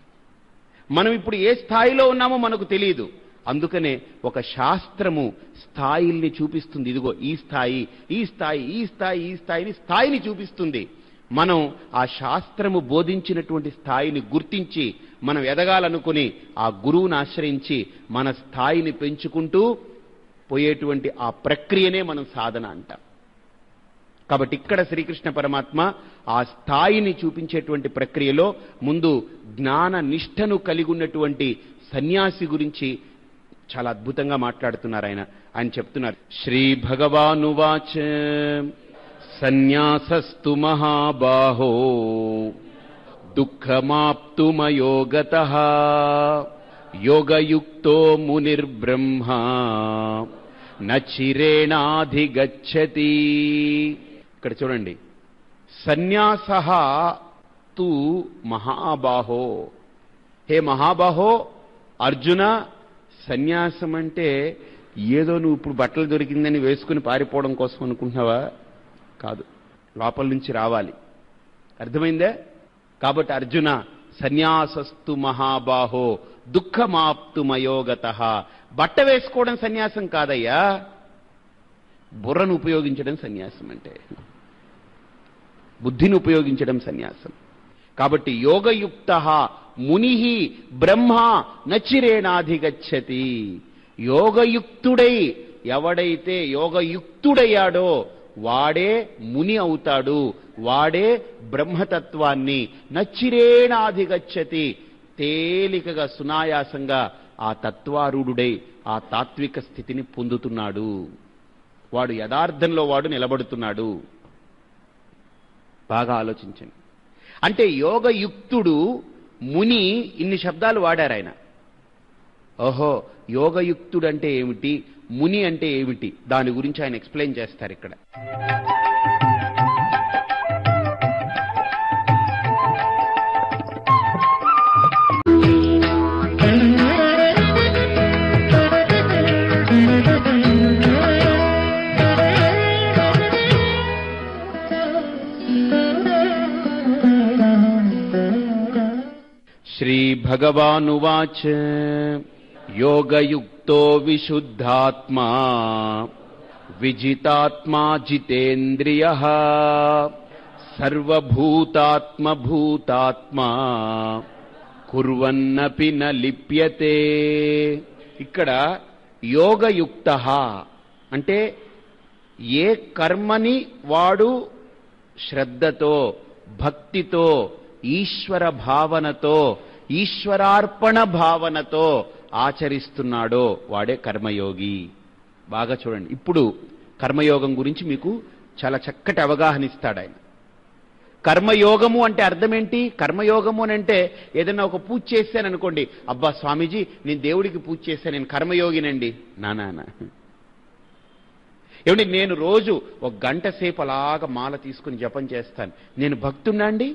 మనం ఇప్పుడు ఏ స్థాయిలో ఉన్నామో మనకు తెలియదు అందుకనే ఒక శాస్త్రము స్థాయిల్ని చూపిస్తుంది ఇదిగో ఈ స్థాయి ఈ స్థాయి ఈ స్థాయి ఈ స్థాయిని స్థాయిని చూపిస్తుంది మనం ఆ శాస్త్రము బోధించినటువంటి స్థాయిని గుర్తించి మనం ఎదగాలనుకుని ఆ గురువుని ఆశ్రయించి మన స్థాయిని పెంచుకుంటూ పోయేటువంటి ఆ ప్రక్రియనే మనం సాధన అంటాం కాబట్టి ఇక్కడ శ్రీకృష్ణ పరమాత్మ ఆ స్థాయిని చూపించేటువంటి ప్రక్రియలో ముందు జ్ఞాన నిష్టను కలిగి ఉన్నటువంటి సన్యాసి గురించి చాలా అద్భుతంగా మాట్లాడుతున్నారు ఆయన ఆయన చెప్తున్నారు శ్రీ భగవానువాచ సన్యాసస్తు మహాబాహో దుఃఖమాప్తుమయోగత యోగయుక్తో మునిర్బ్రహ్మ నచిరేణాధిగచ్చతి ఇక్కడ చూడండి సన్యాస తు మహాబాహో హే మహాబాహో అర్జున సన్యాసం అంటే ఏదో నువ్వు ఇప్పుడు బట్టలు దొరికిందని వేసుకుని పారిపోవడం కోసం అనుకుంటున్నావా కాదు లోపల నుంచి రావాలి అర్థమైందే కాబట్టి అర్జున సన్యాసస్తు మహాబాహో దుఃఖమాప్తుమయోగత బట్ట వేసుకోవడం సన్యాసం కాదయ్యా బుర్రను ఉపయోగించడం సన్యాసం అంటే బుద్ధిని ఉపయోగించడం సన్యాసం కాబట్టి యోగయుక్త ముని బ్రహ్మ నచిరేణాధిగచ్చతి యోగయుక్తుడై ఎవడైతే యోగయుక్తుడయ్యాడో వాడే ముని అవుతాడు వాడే బ్రహ్మతత్వాన్ని నచ్చిరేణాధిగచ్చతి తేలికగా సునాయాసంగా ఆ తత్వారూఢుడై ఆ తాత్విక స్థితిని పొందుతున్నాడు వాడు యథార్థంలో వాడు నిలబడుతున్నాడు బాగా ఆలోచించండి అంటే యోగయుక్తుడు ముని ఇన్ని శబ్దాలు వాడారు ఆయన ఓహో యోగయుక్తుడు అంటే ఏమిటి ముని అంటే ఏమిటి దాని గురించి ఆయన ఎక్స్ప్లెయిన్ చేస్తారు ఇక్కడ श्रीभगवानुवाच योगयुक्तो विशुद्धात्मा विजितात्मा जितेन्द्रियः సర్వభూతాత్మభూతాత్మా కుర్వన్నపి న లిప్యతే ఇక్కడ యోగయుక్త అంటే ఏ కర్మని వాడు శ్రద్ధతో భక్తితో ఈశ్వర భావనతో ఈశ్వరార్పణ భావనతో ఆచరిస్తున్నాడో వాడే కర్మయోగి బాగా చూడండి ఇప్పుడు కర్మయోగం గురించి మీకు చాలా చక్కటి అవగాహన ఇస్తాడు ఆయన కర్మయోగము అంటే అర్థం ఏంటి కర్మయోగము అని అంటే ఏదైనా ఒక పూజ చేశాను అనుకోండి అబ్బా స్వామీజీ నేను దేవుడికి పూజ చేశాను నేను కర్మయోగినండి నా నాన్న ఏమండి నేను రోజు ఒక గంట సేపు అలాగ మాల తీసుకుని జపం చేస్తాను నేను భక్తున్నా అండి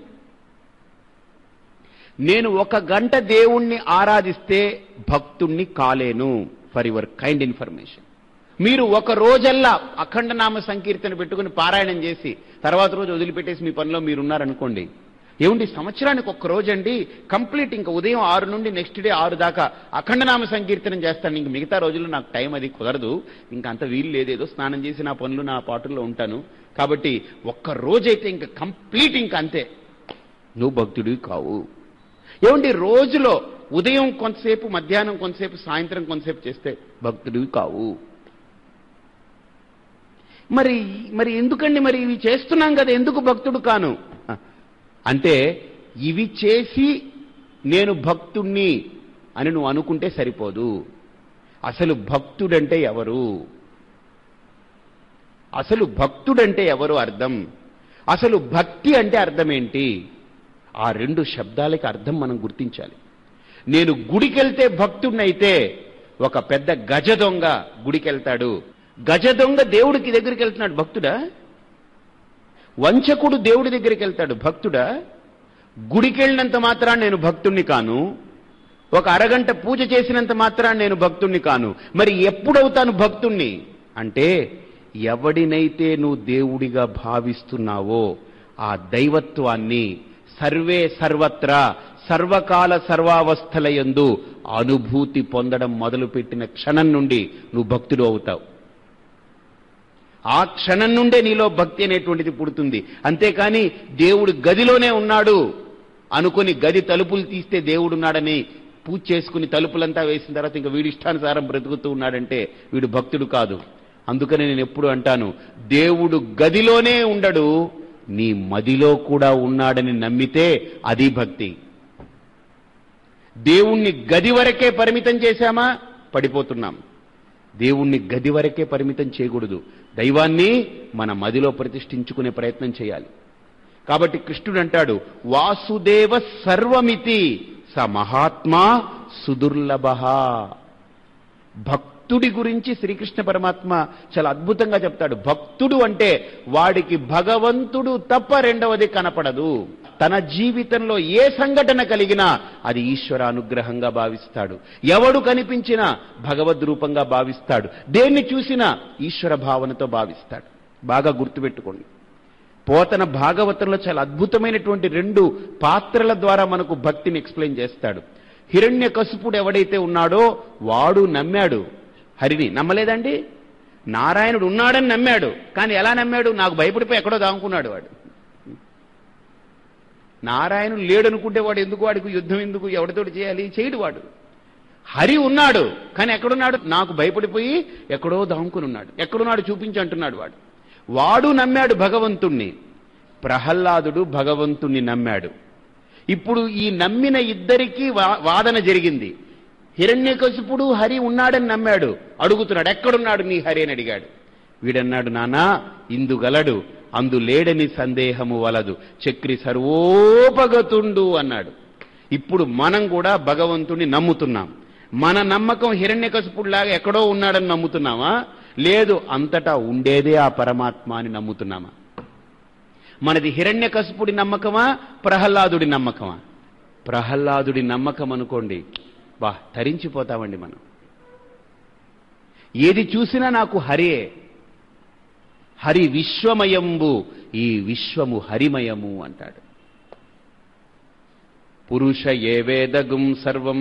నేను ఒక గంట దేవుణ్ణి ఆరాధిస్తే భక్తుణ్ణి కాలేను ఫర్ యువర్ కైండ్ ఇన్ఫర్మేషన్ మీరు ఒక రోజల్లా అఖండ నామ సంకీర్తన పెట్టుకుని పారాయణం చేసి తర్వాత రోజు వదిలిపెట్టేసి మీ పనిలో మీరున్నారనుకోండి ఏముండి సంవత్సరానికి ఒక్క రోజండి కంప్లీట్ ఇంకా ఉదయం ఆరు నుండి నెక్స్ట్ డే ఆరు దాకా అఖండనామ సంకీర్తనం చేస్తాను ఇంక మిగతా రోజుల్లో నాకు టైం అది కుదరదు ఇంకా అంత వీలు లేదేదో స్నానం చేసి నా పనులు నా పాటల్లో ఉంటాను కాబట్టి ఒక్క రోజైతే ఇంకా కంప్లీట్ ఇంకా అంతే నువ్వు భక్తుడివి కావు ఏమండి రోజులో ఉదయం కొంతసేపు మధ్యాహ్నం కొంతసేపు సాయంత్రం కొంతసేపు చేస్తే భక్తుడివి కావు మరి మరి ఎందుకండి మరి ఇవి చేస్తున్నాం కదా ఎందుకు భక్తుడు కాను అంటే ఇవి చేసి నేను భక్తుణ్ణి అని నువ్వు అనుకుంటే సరిపోదు అసలు భక్తుడంటే ఎవరు అసలు భక్తుడంటే ఎవరు అర్థం అసలు భక్తి అంటే అర్థం ఏంటి ఆ రెండు శబ్దాలకి అర్థం మనం గుర్తించాలి నేను గుడికెళ్తే భక్తుడినైతే ఒక పెద్ద గజ దొంగ గుడికెళ్తాడు గజ దొంగ దేవుడికి దగ్గరికి వెళ్తున్నాడు భక్తుడా వంచకుడు దేవుడి దగ్గరికి వెళ్తాడు భక్తుడా గుడికెళ్ళినంత మాత్రాన్ని నేను భక్తుణ్ణి కాను ఒక అరగంట పూజ చేసినంత మాత్రాన్ని నేను భక్తుణ్ణి కాను మరి ఎప్పుడవుతాను భక్తుణ్ణి అంటే ఎవడినైతే నువ్వు దేవుడిగా భావిస్తున్నావో ఆ దైవత్వాన్ని సర్వే సర్వత్రా సర్వకాల సర్వావస్థల యందు అనుభూతి పొందడం మొదలుపెట్టిన క్షణం నుండి నువ్వు భక్తుడు అవుతావు ఆ క్షణం నుండే నీలో భక్తి అనేటువంటిది పుడుతుంది అంతేకాని దేవుడు గదిలోనే ఉన్నాడు అనుకుని గది తలుపులు తీస్తే దేవుడున్నాడని పూజ చేసుకుని తలుపులంతా వేసిన తర్వాత ఇంకా వీడి ఇష్టానుసారం బ్రతుకుతూ ఉన్నాడంటే వీడు భక్తుడు కాదు అందుకని నేను ఎప్పుడు అంటాను దేవుడు గదిలోనే ఉండడు నీ మదిలో కూడా ఉన్నాడని నమ్మితే అది భక్తి దేవుణ్ణి గది వరకే పరిమితం చేశామా పడిపోతున్నాం దేవుణ్ణి గది వరకే పరిమితం చేయకూడదు దైవాన్ని మన మదిలో ప్రతిష్ఠించుకునే ప్రయత్నం చేయాలి కాబట్టి కృష్ణుడు అంటాడు వాసుదేవ సర్వమితి స మహాత్మా సుదుర్లభ భక్తుడి గురించి శ్రీకృష్ణ పరమాత్మ చాలా అద్భుతంగా చెప్తాడు భక్తుడు అంటే వాడికి భగవంతుడు తప్ప రెండవది కనపడదు తన జీవితంలో ఏ సంఘటన కలిగినా అది ఈశ్వర అనుగ్రహంగా భావిస్తాడు ఎవడు కనిపించినా భగవద్ రూపంగా భావిస్తాడు దేన్ని చూసినా ఈశ్వర భావనతో భావిస్తాడు బాగా గుర్తుపెట్టుకోండి పోతన భాగవతంలో చాలా అద్భుతమైనటువంటి రెండు పాత్రల ద్వారా మనకు భక్తిని ఎక్స్ప్లెయిన్ చేస్తాడు హిరణ్య కసుపుడు ఎవడైతే ఉన్నాడో వాడు నమ్మాడు హరిని నమ్మలేదండి నారాయణుడు ఉన్నాడని నమ్మాడు కానీ ఎలా నమ్మాడు నాకు భయపడిపోయి ఎక్కడో దాముకున్నాడు వాడు నారాయణుడు లేడనుకుంటే వాడు ఎందుకు వాడికి యుద్ధం ఎందుకు ఎవరితోటి చేయాలి చేయడు వాడు హరి ఉన్నాడు కానీ ఎక్కడున్నాడు నాకు భయపడిపోయి ఎక్కడో దాముకుని ఉన్నాడు ఎక్కడున్నాడు చూపించి అంటున్నాడు వాడు వాడు నమ్మాడు భగవంతుణ్ణి ప్రహ్లాదుడు భగవంతుణ్ణి నమ్మాడు ఇప్పుడు ఈ నమ్మిన ఇద్దరికీ వా- వాదన జరిగింది హిరణ్యకశిపుడు హరి ఉన్నాడని నమ్మాడు అడుగుతున్నాడు ఎక్కడున్నాడు నీ హరి అని అడిగాడు వీడన్నాడు నానా ఇందుగలడు అందు లేడని సందేహము వలదు చక్రి సర్వోపగతుండు అన్నాడు ఇప్పుడు మనం కూడా భగవంతుణ్ణి నమ్ముతున్నాం మన నమ్మకం హిరణ్యకశిపుడిలాగా ఎక్కడో ఉన్నాడని నమ్ముతున్నామా లేదు అంతటా ఉండేదే ఆ పరమాత్మ అని నమ్ముతున్నామా మనది హిరణ్యకశిపుడి నమ్మకమా ప్రహ్లాదుడి నమ్మకమా ప్రహ్లాదుడి నమ్మకం అనుకోండి బా తరించిపోతామండి మనం ఏది చూసినా నాకు హరియే హరి విశ్వమయంబు ఈ విశ్వము హరిమయము అంటాడు పురుష ఏ వేదగుం సర్వం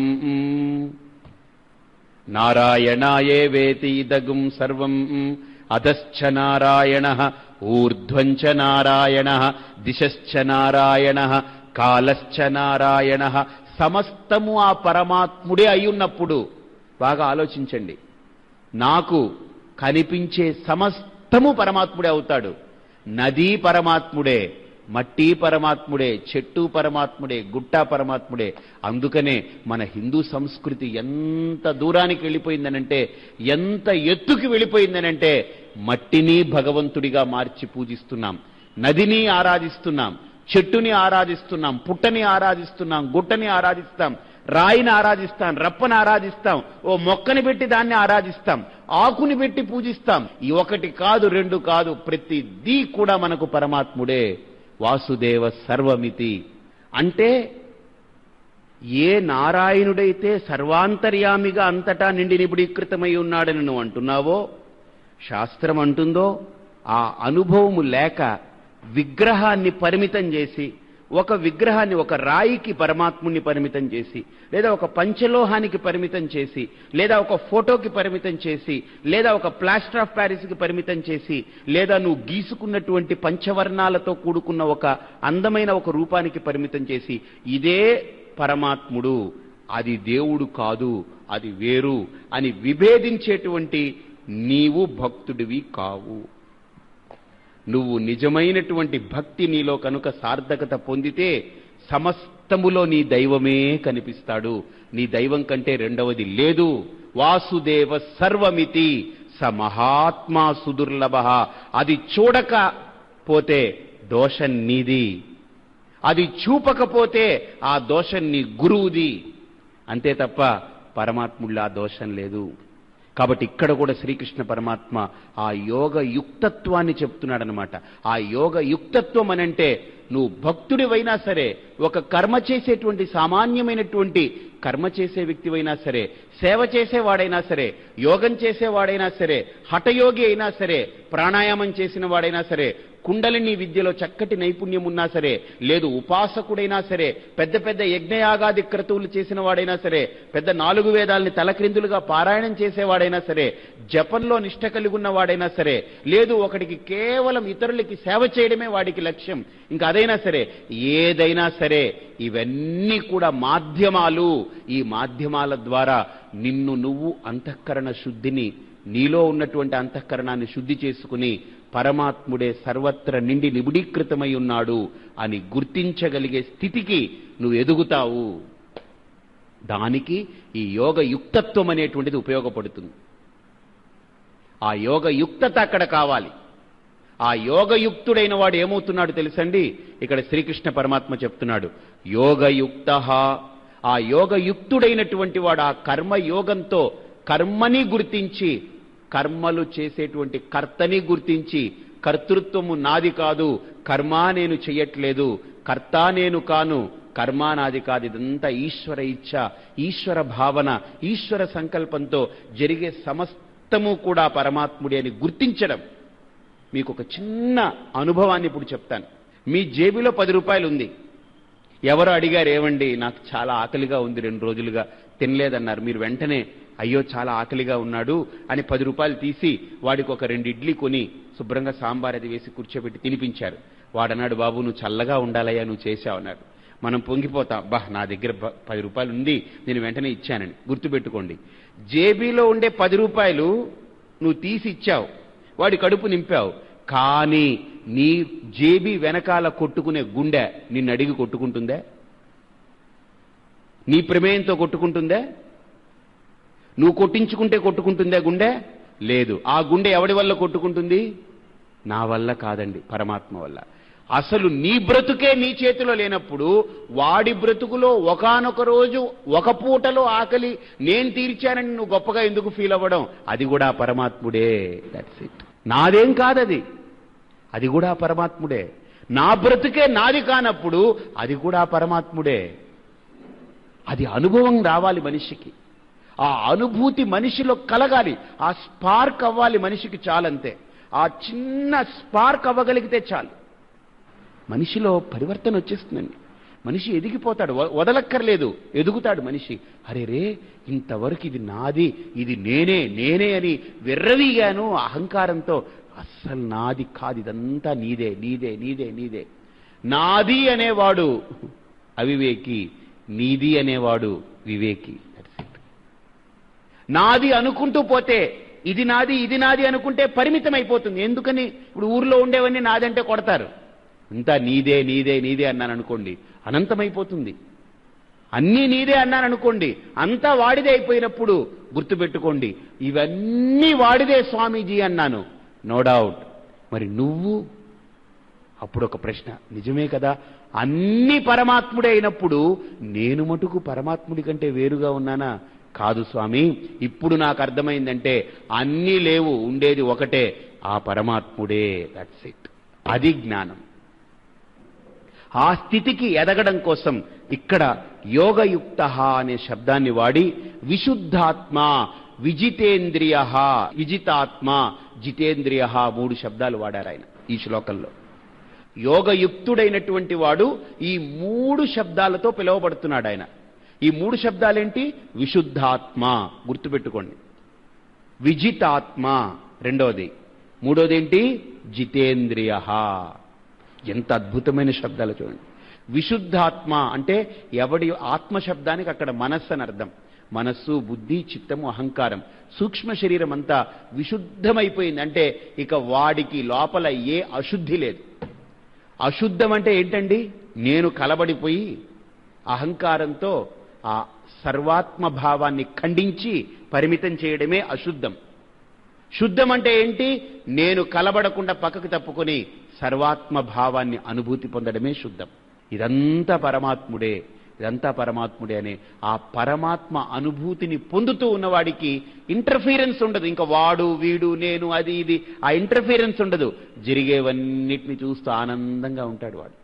నారాయణాయే వేతి ఇదగుం సర్వం అధశ్చ నారాయణ ఊర్ధ్వంచ నారాయణ దిశశ్చ నారాయణ కాలశ్చ నారాయణ సమస్తము ఆ పరమాత్ముడే అయ్యున్నప్పుడు బాగా ఆలోచించండి నాకు కనిపించే సమస్తము పరమాత్ముడే అవుతాడు నదీ పరమాత్ముడే మట్టి పరమాత్ముడే చెట్టు పరమాత్ముడే గుట్ట పరమాత్ముడే అందుకనే మన హిందూ సంస్కృతి ఎంత దూరానికి వెళ్ళిపోయిందనంటే ఎంత ఎత్తుకి వెళ్ళిపోయిందనంటే మట్టిని భగవంతుడిగా మార్చి పూజిస్తున్నాం నదిని ఆరాధిస్తున్నాం చెట్టుని ఆరాధిస్తున్నాం పుట్టని ఆరాధిస్తున్నాం గుట్టని ఆరాధిస్తాం రాయిని ఆరాధిస్తాం రప్పని ఆరాధిస్తాం ఓ మొక్కని పెట్టి దాన్ని ఆరాధిస్తాం ఆకుని పెట్టి పూజిస్తాం ఈ ఒకటి కాదు రెండు కాదు ప్రతిదీ కూడా మనకు పరమాత్ముడే వాసుదేవ సర్వమితి అంటే ఏ నారాయణుడైతే సర్వాంతర్యామిగా అంతటా నిండి నిబిడీకృతమై ఉన్నాడని నువ్వు అంటున్నావో శాస్త్రం అంటుందో ఆ అనుభవము లేక విగ్రహాన్ని పరిమితం చేసి ఒక విగ్రహాన్ని ఒక రాయికి పరమాత్ముని పరిమితం చేసి లేదా ఒక పంచలోహానికి పరిమితం చేసి లేదా ఒక ఫోటోకి పరిమితం చేసి లేదా ఒక ప్లాస్టర్ ఆఫ్ ప్యారిస్కి పరిమితం చేసి లేదా నువ్వు గీసుకున్నటువంటి పంచవర్ణాలతో కూడుకున్న ఒక అందమైన ఒక రూపానికి పరిమితం చేసి ఇదే పరమాత్ముడు అది దేవుడు కాదు అది వేరు అని విభేదించేటువంటి నీవు భక్తుడివి కావు నువ్వు నిజమైనటువంటి భక్తి నీలో కనుక సార్థకత పొందితే సమస్తములో నీ దైవమే కనిపిస్తాడు నీ దైవం కంటే రెండవది లేదు వాసుదేవ సర్వమితి స మహాత్మా సుదుర్లభ అది చూడకపోతే దోషం నీది అది చూపకపోతే ఆ దోషం నీ గురువుది అంతే తప్ప పరమాత్ముళ్ళ ఆ దోషం లేదు కాబట్టి ఇక్కడ కూడా శ్రీకృష్ణ పరమాత్మ ఆ యోగ యుక్తత్వాన్ని చెప్తున్నాడనమాట ఆ యోగ యుక్తత్వం అనంటే నువ్వు భక్తుడివైనా సరే ఒక కర్మ చేసేటువంటి సామాన్యమైనటువంటి కర్మ చేసే వ్యక్తివైనా సరే సేవ చేసేవాడైనా సరే యోగం చేసేవాడైనా సరే హఠయోగి అయినా సరే ప్రాణాయామం చేసిన వాడైనా సరే కుండలిని విద్యలో చక్కటి నైపుణ్యం ఉన్నా సరే లేదు ఉపాసకుడైనా సరే పెద్ద పెద్ద యజ్ఞయాగాది క్రతువులు చేసిన వాడైనా సరే పెద్ద నాలుగు వేదాల్ని తలక్రిందులుగా పారాయణం చేసేవాడైనా సరే జపంలో నిష్ట కలిగి ఉన్న వాడైనా సరే లేదు ఒకడికి కేవలం ఇతరులకి సేవ చేయడమే వాడికి లక్ష్యం ఇంకా అదైనా సరే ఏదైనా సరే ఇవన్నీ కూడా మాధ్యమాలు ఈ మాధ్యమాల ద్వారా నిన్ను నువ్వు అంతఃకరణ శుద్ధిని నీలో ఉన్నటువంటి అంతఃకరణాన్ని శుద్ధి చేసుకుని పరమాత్ముడే సర్వత్ర నిండి నిబిడీకృతమై ఉన్నాడు అని గుర్తించగలిగే స్థితికి నువ్వు ఎదుగుతావు దానికి ఈ యోగ యుక్తత్వం అనేటువంటిది ఉపయోగపడుతుంది ఆ యోగ యుక్తత అక్కడ కావాలి ఆ యోగయుక్తుడైన వాడు ఏమవుతున్నాడు తెలుసండి ఇక్కడ శ్రీకృష్ణ పరమాత్మ చెప్తున్నాడు యోగయుక్త ఆ యోగయుక్తుడైనటువంటి వాడు ఆ కర్మ యోగంతో కర్మని గుర్తించి కర్మలు చేసేటువంటి కర్తని గుర్తించి కర్తృత్వము నాది కాదు కర్మ నేను చెయ్యట్లేదు కర్త నేను కాను కర్మ నాది కాదు ఇదంతా ఈశ్వర ఇచ్ఛ ఈశ్వర భావన ఈశ్వర సంకల్పంతో జరిగే సమస్తము కూడా పరమాత్ముడి అని గుర్తించడం మీకు ఒక చిన్న అనుభవాన్ని ఇప్పుడు చెప్తాను మీ జేబులో పది రూపాయలు ఉంది ఎవరు అడిగారు ఏమండి నాకు చాలా ఆకలిగా ఉంది రెండు రోజులుగా తినలేదన్నారు మీరు వెంటనే అయ్యో చాలా ఆకలిగా ఉన్నాడు అని పది రూపాయలు తీసి వాడికి ఒక రెండు ఇడ్లీ కొని శుభ్రంగా సాంబార్ అది వేసి కూర్చోబెట్టి తినిపించారు వాడన్నాడు బాబు నువ్వు చల్లగా ఉండాలయ్యా నువ్వు చేశావు అన్నాడు మనం పొంగిపోతాం బా నా దగ్గర బ- పది రూపాయలు ఉంది నేను వెంటనే ఇచ్చానని గుర్తుపెట్టుకోండి జేబీలో ఉండే పది రూపాయలు నువ్వు తీసి ఇచ్చావు వాడి కడుపు నింపావు కానీ నీ జేబీ వెనకాల కొట్టుకునే గుండె నిన్ను అడిగి కొట్టుకుంటుందే నీ ప్రమేయంతో కొట్టుకుంటుందే నువ్వు కొట్టించుకుంటే కొట్టుకుంటుందే గుండె లేదు ఆ గుండె ఎవడి వల్ల కొట్టుకుంటుంది నా వల్ల కాదండి పరమాత్మ వల్ల అసలు నీ బ్రతుకే నీ చేతిలో లేనప్పుడు వాడి బ్రతుకులో ఒకానొక రోజు ఒక పూటలో ఆకలి నేను తీర్చానని నువ్వు గొప్పగా ఎందుకు ఫీల్ అవ్వడం అది కూడా పరమాత్ముడే దట్స్ ఇట్ నాదేం కాదది అది కూడా పరమాత్ముడే నా బ్రతుకే నాది కానప్పుడు అది కూడా పరమాత్ముడే అది అనుభవం రావాలి మనిషికి ఆ అనుభూతి మనిషిలో కలగాలి ఆ స్పార్క్ అవ్వాలి మనిషికి చాలంతే ఆ చిన్న స్పార్క్ అవ్వగలిగితే చాలు మనిషిలో పరివర్తన వచ్చేస్తుందండి మనిషి ఎదిగిపోతాడు వ- వదలక్కర్లేదు ఎదుగుతాడు మనిషి అరే రే ఇంతవరకు ఇది నాది ఇది నేనే నేనే అని విర్రవీగాను అహంకారంతో అస్సలు నాది కాదు ఇదంతా నీదే నీదే నీదే నీదే నాది అనేవాడు అవివేకి నీది అనేవాడు వివేకి That's it. నాది అనుకుంటూ పోతే ఇది నాది ఇది నాది అనుకుంటే పరిమితం అయిపోతుంది ఎందుకని ఇప్పుడు ఊర్లో ఉండేవన్నీ నాదంటే కొడతారు అంతా నీదే నీదే నీదే అన్నాను అనుకోండి అనంతమైపోతుంది అన్నీ నీదే అన్నాను అనుకోండి అంతా వాడిదే అయిపోయినప్పుడు గుర్తుపెట్టుకోండి ఇవన్నీ వాడిదే స్వామీజీ అన్నాను నో డౌట్ మరి నువ్వు అప్పుడు ఒక ప్రశ్న నిజమే కదా అన్ని పరమాత్ముడే అయినప్పుడు నేను మటుకు పరమాత్ముడి కంటే వేరుగా ఉన్నానా కాదు స్వామి ఇప్పుడు నాకు అర్థమైందంటే అన్నీ లేవు ఉండేది ఒకటే ఆ పరమాత్ముడే దట్స్ ఇట్ అది జ్ఞానం ఆ స్థితికి ఎదగడం కోసం ఇక్కడ యోగయుక్త అనే శబ్దాన్ని వాడి విశుద్ధాత్మ విజితేంద్రియ విజితాత్మ జితేంద్రియ మూడు శబ్దాలు వాడారు ఆయన ఈ శ్లోకంలో యోగయుక్తుడైనటువంటి వాడు ఈ మూడు శబ్దాలతో పిలువబడుతున్నాడు ఆయన ఈ మూడు శబ్దాలేంటి విశుద్ధాత్మ గుర్తుపెట్టుకోండి విజితాత్మ రెండోది మూడోదేంటి జితేంద్రియ ఎంత అద్భుతమైన శబ్దాలు చూడండి విశుద్ధాత్మ అంటే ఎవడి ఆత్మ శబ్దానికి అక్కడ మనస్సు అని అర్థం మనస్సు బుద్ధి చిత్తము అహంకారం సూక్ష్మ శరీరం అంతా విశుద్ధమైపోయింది అంటే ఇక వాడికి లోపల ఏ అశుద్ధి లేదు అశుద్ధం అంటే ఏంటండి నేను కలబడిపోయి అహంకారంతో ఆ సర్వాత్మ భావాన్ని ఖండించి పరిమితం చేయడమే అశుద్ధం శుద్ధం అంటే ఏంటి నేను కలబడకుండా పక్కకు తప్పుకొని సర్వాత్మ భావాన్ని అనుభూతి పొందడమే శుద్ధం ఇదంతా పరమాత్ముడే ఇదంతా పరమాత్ముడే అనే ఆ పరమాత్మ అనుభూతిని పొందుతూ ఉన్నవాడికి ఇంటర్ఫీరెన్స్ ఉండదు ఇంకా వాడు వీడు నేను అది ఇది ఆ ఇంటర్ఫీరెన్స్ ఉండదు జరిగేవన్నిటిని చూస్తూ ఆనందంగా ఉంటాడు వాడు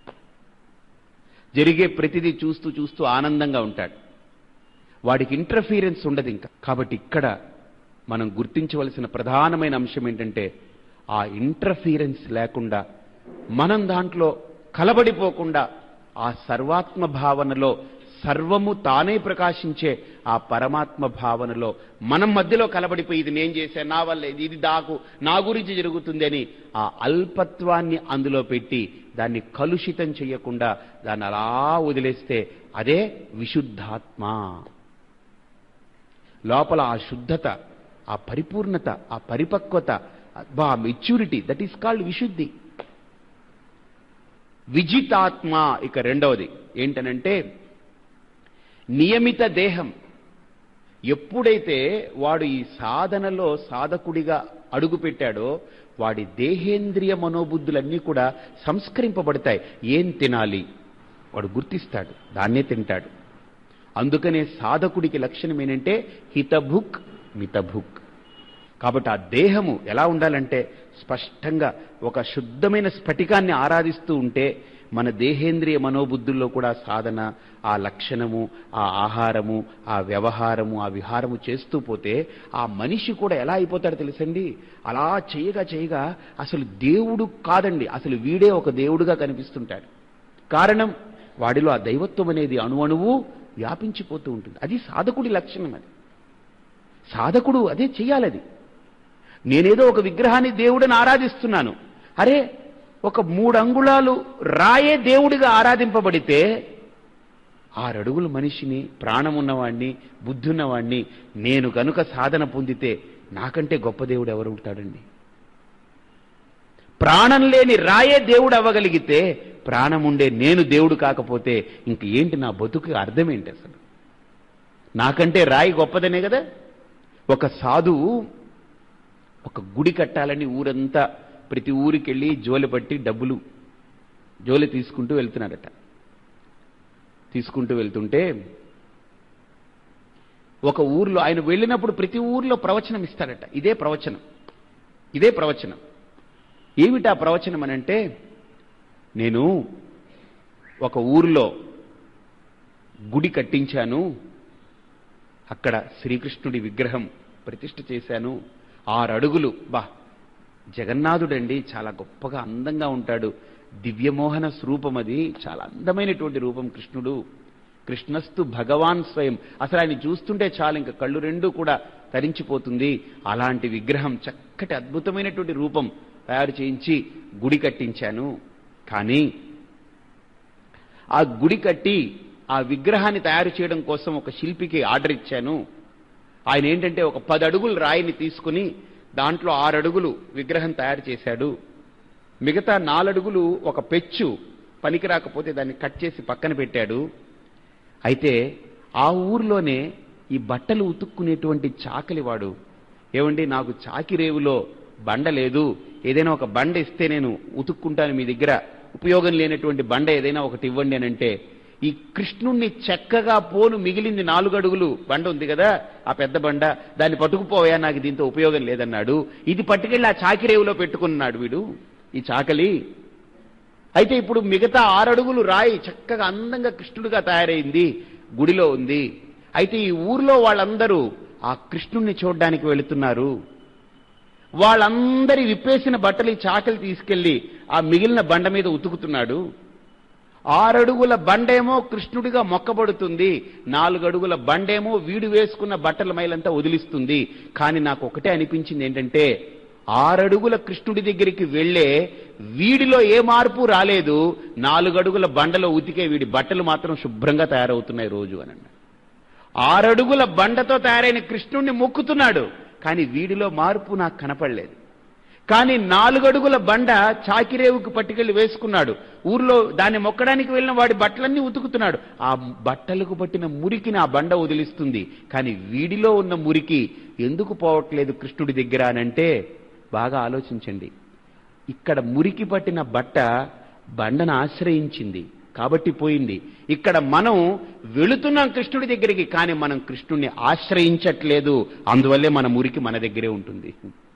జరిగే ప్రతిదీ చూస్తూ చూస్తూ ఆనందంగా ఉంటాడు వాడికి ఇంటర్ఫీరెన్స్ ఉండదు ఇంకా కాబట్టి ఇక్కడ మనం గుర్తించవలసిన ప్రధానమైన అంశం ఏంటంటే ఆ ఇంటర్ఫీరెన్స్ లేకుండా మనం దాంట్లో కలబడిపోకుండా ఆ సర్వాత్మ భావనలో సర్వము తానే ప్రకాశించే ఆ పరమాత్మ భావనలో మనం మధ్యలో కలబడిపోయి ఇది నేను చేశాను నా వల్ల ఇది ఇది దాకు నా గురించి జరుగుతుంది అని ఆ అల్పత్వాన్ని అందులో పెట్టి దాన్ని కలుషితం చేయకుండా దాన్ని అలా వదిలేస్తే అదే విశుద్ధాత్మ లోపల ఆ శుద్ధత ఆ పరిపూర్ణత ఆ పరిపక్వత ఆ మెచ్యూరిటీ దట్ ఈస్ కాల్డ్ విశుద్ధి విజితాత్మ ఇక రెండవది ఏంటనంటే నియమిత దేహం ఎప్పుడైతే వాడు ఈ సాధనలో సాధకుడిగా అడుగుపెట్టాడో వాడి దేహేంద్రియ మనోబుద్ధులన్నీ కూడా సంస్కరింపబడతాయి ఏం తినాలి వాడు గుర్తిస్తాడు దాన్నే తింటాడు అందుకనే సాధకుడికి లక్షణం ఏంటంటే హితభుక్ మితభుక్ కాబట్టి ఆ దేహము ఎలా ఉండాలంటే స్పష్టంగా ఒక శుద్ధమైన స్ఫటికాన్ని ఆరాధిస్తూ ఉంటే మన దేహేంద్రియ మనోబుద్ధుల్లో కూడా సాధన ఆ లక్షణము ఆ ఆహారము ఆ వ్యవహారము ఆ విహారము చేస్తూ పోతే ఆ మనిషి కూడా ఎలా అయిపోతాడో తెలుసండి అలా చేయగా చేయగా అసలు దేవుడు కాదండి అసలు వీడే ఒక దేవుడుగా కనిపిస్తుంటాడు కారణం వాడిలో ఆ దైవత్వం అనేది అణువణువు వ్యాపించిపోతూ ఉంటుంది అది సాధకుడి లక్షణం అది సాధకుడు అదే చెయ్యాలది నేనేదో ఒక విగ్రహాన్ని దేవుడిని ఆరాధిస్తున్నాను అరే ఒక మూడు అంగుళాలు రాయే దేవుడిగా ఆరాధింపబడితే ఆరడుగుల మనిషిని ప్రాణం ఉన్నవాణ్ణి బుద్ధి ఉన్నవాణ్ణి నేను గనుక సాధన పొందితే నాకంటే గొప్ప దేవుడు ఎవరు ఉంటాడండి ప్రాణం లేని రాయే దేవుడు అవ్వగలిగితే ప్రాణం ఉండే నేను దేవుడు కాకపోతే ఇంక ఏంటి నా బతుకు అర్థం ఏంటి అసలు నాకంటే రాయి గొప్పదనే కదా ఒక సాధువు ఒక గుడి కట్టాలని ఊరంతా ప్రతి ఊరికి వెళ్ళి జోలి పట్టి డబ్బులు జోలి తీసుకుంటూ వెళ్తున్నాడట తీసుకుంటూ వెళ్తుంటే ఒక ఊర్లో ఆయన వెళ్ళినప్పుడు ప్రతి ఊర్లో ప్రవచనం ఇస్తాడట ఇదే ప్రవచనం ఇదే ప్రవచనం ఏమిటా ప్రవచనం అనంటే నేను ఒక ఊర్లో గుడి కట్టించాను అక్కడ శ్రీకృష్ణుడి విగ్రహం ప్రతిష్ఠ చేశాను ఆరు అడుగులు బా జగన్నాథుడండి చాలా గొప్పగా అందంగా ఉంటాడు దివ్యమోహన స్వరూపం అది చాలా అందమైనటువంటి రూపం కృష్ణుడు కృష్ణస్తు భగవాన్ స్వయం అసలు ఆయన చూస్తుంటే చాలు ఇంకా కళ్ళు రెండు కూడా తరించిపోతుంది అలాంటి విగ్రహం చక్కటి అద్భుతమైనటువంటి రూపం తయారు చేయించి గుడి కట్టించాను కానీ ఆ గుడి కట్టి ఆ విగ్రహాన్ని తయారు చేయడం కోసం ఒక శిల్పికి ఆర్డర్ ఇచ్చాను ఆయన ఏంటంటే ఒక పది అడుగులు రాయిని తీసుకుని దాంట్లో ఆరు అడుగులు విగ్రహం తయారు చేశాడు మిగతా నాలడుగులు ఒక పెచ్చు పనికి రాకపోతే దాన్ని కట్ చేసి పక్కన పెట్టాడు అయితే ఆ ఊర్లోనే ఈ బట్టలు ఉతుక్కునేటువంటి చాకలివాడు ఏమండి నాకు చాకిరేవులో బండ లేదు ఏదైనా ఒక బండ ఇస్తే నేను ఉతుక్కుంటాను మీ దగ్గర ఉపయోగం లేనటువంటి బండ ఏదైనా ఒకటి ఇవ్వండి అని అంటే ఈ కృష్ణుణ్ణి చక్కగా పోను మిగిలింది నాలుగు అడుగులు బండ ఉంది కదా ఆ పెద్ద బండ దాన్ని పట్టుకుపోయా నాకు దీంతో ఉపయోగం లేదన్నాడు ఇది పట్టుకెళ్ళి ఆ చాకిరేవులో పెట్టుకున్నాడు వీడు ఈ చాకలి అయితే ఇప్పుడు మిగతా ఆరడుగులు రాయి చక్కగా అందంగా కృష్ణుడిగా తయారైంది గుడిలో ఉంది అయితే ఈ ఊర్లో వాళ్ళందరూ ఆ కృష్ణుణ్ణి చూడడానికి వెళుతున్నారు వాళ్ళందరి విప్పేసిన బట్టలు ఈ చాకలి తీసుకెళ్లి ఆ మిగిలిన బండ మీద ఉతుకుతున్నాడు ఆరడుగుల బండేమో కృష్ణుడిగా మొక్కబడుతుంది నాలుగు అడుగుల బండేమో వీడు వేసుకున్న బట్టల మైలంతా వదిలిస్తుంది కానీ నాకు ఒకటే అనిపించింది ఏంటంటే ఆరడుగుల కృష్ణుడి దగ్గరికి వెళ్ళే వీడిలో ఏ మార్పు రాలేదు నాలుగు అడుగుల బండలో ఉతికే వీడి బట్టలు మాత్రం శుభ్రంగా తయారవుతున్నాయి రోజు అని అన్నాడు ఆరడుగుల బండతో తయారైన కృష్ణుణ్ణి మొక్కుతున్నాడు కానీ వీడిలో మార్పు నాకు కనపడలేదు కానీ నాలుగడుగుల బండ చాకిరేవుకు పట్టుకెళ్లి వేసుకున్నాడు ఊర్లో దాన్ని మొక్కడానికి వెళ్ళిన వాడి బట్టలన్నీ ఉతుకుతున్నాడు ఆ బట్టలకు పట్టిన మురికిని ఆ బండ వదిలిస్తుంది కానీ వీడిలో ఉన్న మురికి ఎందుకు పోవట్లేదు కృష్ణుడి దగ్గర అనంటే బాగా ఆలోచించండి ఇక్కడ మురికి పట్టిన బట్ట బండను ఆశ్రయించింది కాబట్టి పోయింది ఇక్కడ మనం వెళుతున్నాం కృష్ణుడి దగ్గరికి కానీ మనం కృష్ణుడిని ఆశ్రయించట్లేదు అందువల్లే మన మురికి మన దగ్గరే ఉంటుంది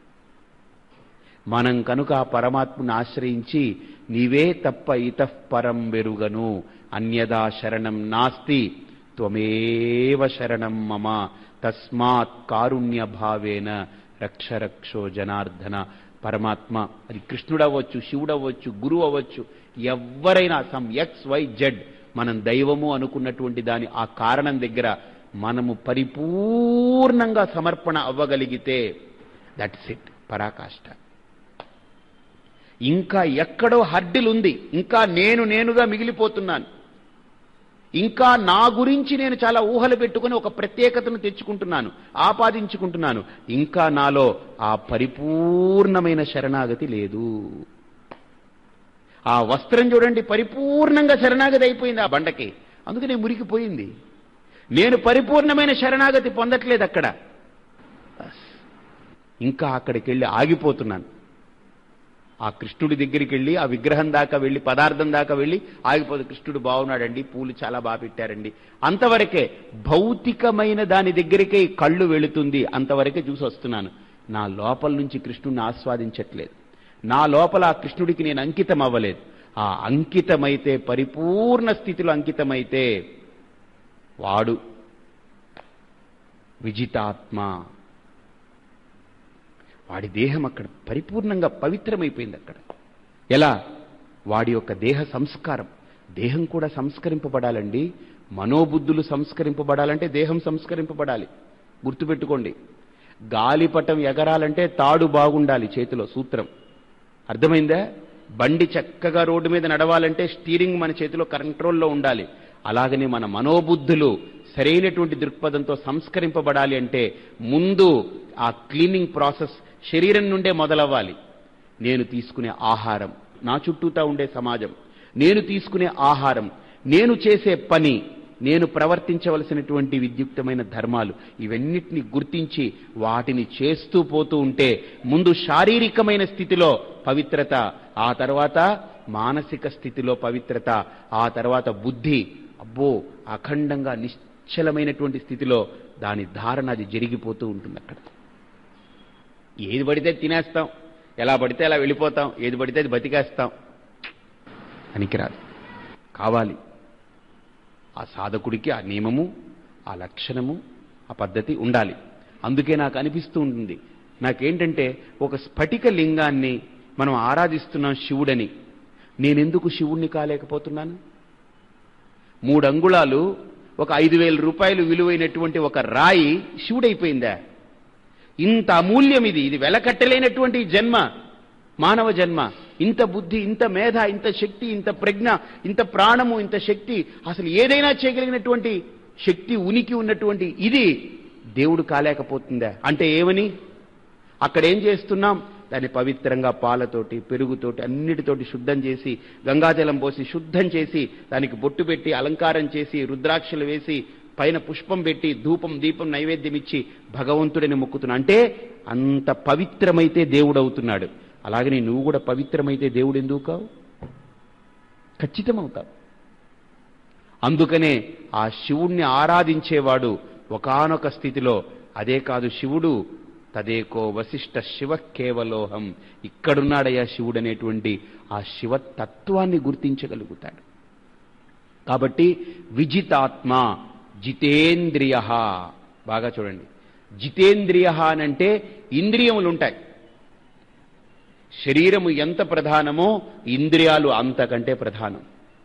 మనం కనుక ఆ పరమాత్మను ఆశ్రయించి నీవే తప్ప ఇతః పరం వెరుగను అన్యదా శరణం నాస్తి త్వమేవ శరణం మమ తస్మాత్ కారుణ్య భావేన రక్ష రక్షో జనార్దన పరమాత్మ అది కృష్ణుడు అవ్వచ్చు శివుడు అవ్వచ్చు గురువు అవ్వచ్చు ఎవరైనా సమ్ ఎక్స్ వై జెడ్ మనం దైవము అనుకున్నటువంటి దాని ఆ కారణం దగ్గర మనము పరిపూర్ణంగా సమర్పణ అవ్వగలిగితే దట్స్ ఇట్ పరాకాష్ట ఇంకా ఎక్కడో హర్డిల్ ఉంది ఇంకా నేను నేనుగా మిగిలిపోతున్నాను ఇంకా నా గురించి నేను చాలా ఊహలు పెట్టుకుని ఒక ప్రత్యేకతను తెచ్చుకుంటున్నాను ఆపాదించుకుంటున్నాను ఇంకా నాలో ఆ పరిపూర్ణమైన శరణాగతి లేదు ఆ వస్త్రం చూడండి పరిపూర్ణంగా శరణాగతి అయిపోయింది ఆ బండకి అందుకనే మురికిపోయింది నేను పరిపూర్ణమైన శరణాగతి పొందట్లేదు అక్కడ బస్. ఇంకా అక్కడికి వెళ్ళి ఆగిపోతున్నాను ఆ కృష్ణుడి దగ్గరికి వెళ్ళి ఆ విగ్రహం దాకా వెళ్ళి పదార్థం దాకా వెళ్ళి ఆగిపోదు కృష్ణుడు బాగున్నాడండి పూలు చాలా బాగా పెట్టారండి అంతవరకే భౌతికమైన దాని దగ్గరికే ఈ కళ్ళు వెళుతుంది అంతవరకే చూసి వస్తున్నాను నా లోపల నుంచి కృష్ణుడిని ఆస్వాదించట్లేదు నా లోపల ఆ కృష్ణుడికి నేను అంకితం అవ్వలేదు ఆ అంకితమైతే పరిపూర్ణ స్థితిలో అంకితమైతే వాడు విజితాత్మ వాడి దేహం అక్కడ పరిపూర్ణంగా పవిత్రమైపోయింది అక్కడ ఎలా వాడి యొక్క దేహ సంస్కారం దేహం కూడా సంస్కరింపబడాలండి మనోబుద్ధులు సంస్కరింపబడాలంటే దేహం సంస్కరింపబడాలి గుర్తుపెట్టుకోండి గాలిపటం ఎగరాలంటే తాడు బాగుండాలి చేతిలో సూత్రం అర్థమైందా బండి చక్కగా రోడ్డు మీద నడవాలంటే స్టీరింగ్ మన చేతిలో కంట్రోల్లో ఉండాలి అలాగనే మన మనోబుద్ధులు సరైనటువంటి దృక్పథంతో సంస్కరింపబడాలి అంటే ముందు ఆ క్లీనింగ్ ప్రాసెస్ శరీరం నుండే మొదలవ్వాలి నేను తీసుకునే ఆహారం నా చుట్టూతా ఉండే సమాజం నేను తీసుకునే ఆహారం నేను చేసే పని నేను ప్రవర్తించవలసినటువంటి విద్యుక్తమైన ధర్మాలు ఇవన్నిటిని గుర్తించి వాటిని చేస్తూ పోతూ ఉంటే ముందు శారీరకమైన స్థితిలో పవిత్రత ఆ తర్వాత మానసిక స్థితిలో పవిత్రత ఆ తర్వాత బుద్ధి అబ్బో అఖండంగా నిశ్చలమైనటువంటి స్థితిలో దాని ధారణ అది జరిగిపోతూ ఉంటుంది అక్కడ ఏది పడితే తినేస్తాం ఎలా పడితే అలా వెళ్ళిపోతాం ఏది పడితే అది బతికేస్తాం పనికిరాదు కావాలి ఆ సాధకుడికి ఆ నియమము ఆ లక్షణము ఆ పద్ధతి ఉండాలి అందుకే నాకు అనిపిస్తూ ఉంటుంది నాకేంటంటే ఒక స్ఫటిక లింగాన్ని మనం ఆరాధిస్తున్నాం శివుడని నేనెందుకు శివుణ్ణి కాలేకపోతున్నాను మూడు అంగుళాలు ఒక ఐదు వేల రూపాయలు విలువైనటువంటి ఒక రాయి శివుడైపోయిందా ఇంత అమూల్యం ఇది ఇది వెలకట్టలేనటువంటి జన్మ మానవ జన్మ ఇంత బుద్ధి ఇంత మేధ ఇంత శక్తి ఇంత ప్రజ్ఞ ఇంత ప్రాణము ఇంత శక్తి అసలు ఏదైనా చేయగలిగినటువంటి శక్తి ఉనికి ఉన్నటువంటి ఇది దేవుడు కాలేకపోతుందా అంటే ఏమని అక్కడ ఏం చేస్తున్నాం దాన్ని పవిత్రంగా పాలతోటి పెరుగుతోటి అన్నిటితోటి శుద్ధం చేసి గంగాజలం పోసి శుద్ధం చేసి దానికి బొట్టు పెట్టి అలంకారం చేసి రుద్రాక్షలు వేసి పైన పుష్పం పెట్టి ధూపం దీపం నైవేద్యం ఇచ్చి భగవంతుడిని మొక్కుతున్నా అంటే అంత పవిత్రమైతే దేవుడు అవుతున్నాడు అలాగనే నువ్వు కూడా పవిత్రమైతే దేవుడు ఎందుకు కావు ఖచ్చితమవుతావు అందుకనే ఆ శివుణ్ణి ఆరాధించేవాడు ఒకానొక స్థితిలో అదే కాదు శివుడు తదేకో వశిష్ట శివ కేవలోహం ఇక్కడున్నాడయ్యా శివుడు అనేటువంటి ఆ శివతత్వాన్ని గుర్తించగలుగుతాడు కాబట్టి విజితాత్మ జితేంద్రియ బాగా చూడండి జితేంద్రియ అనంటే ఇంద్రియములు ఉంటాయి శరీరము ఎంత ప్రధానమో ఇంద్రియాలు అంతకంటే ప్రధానం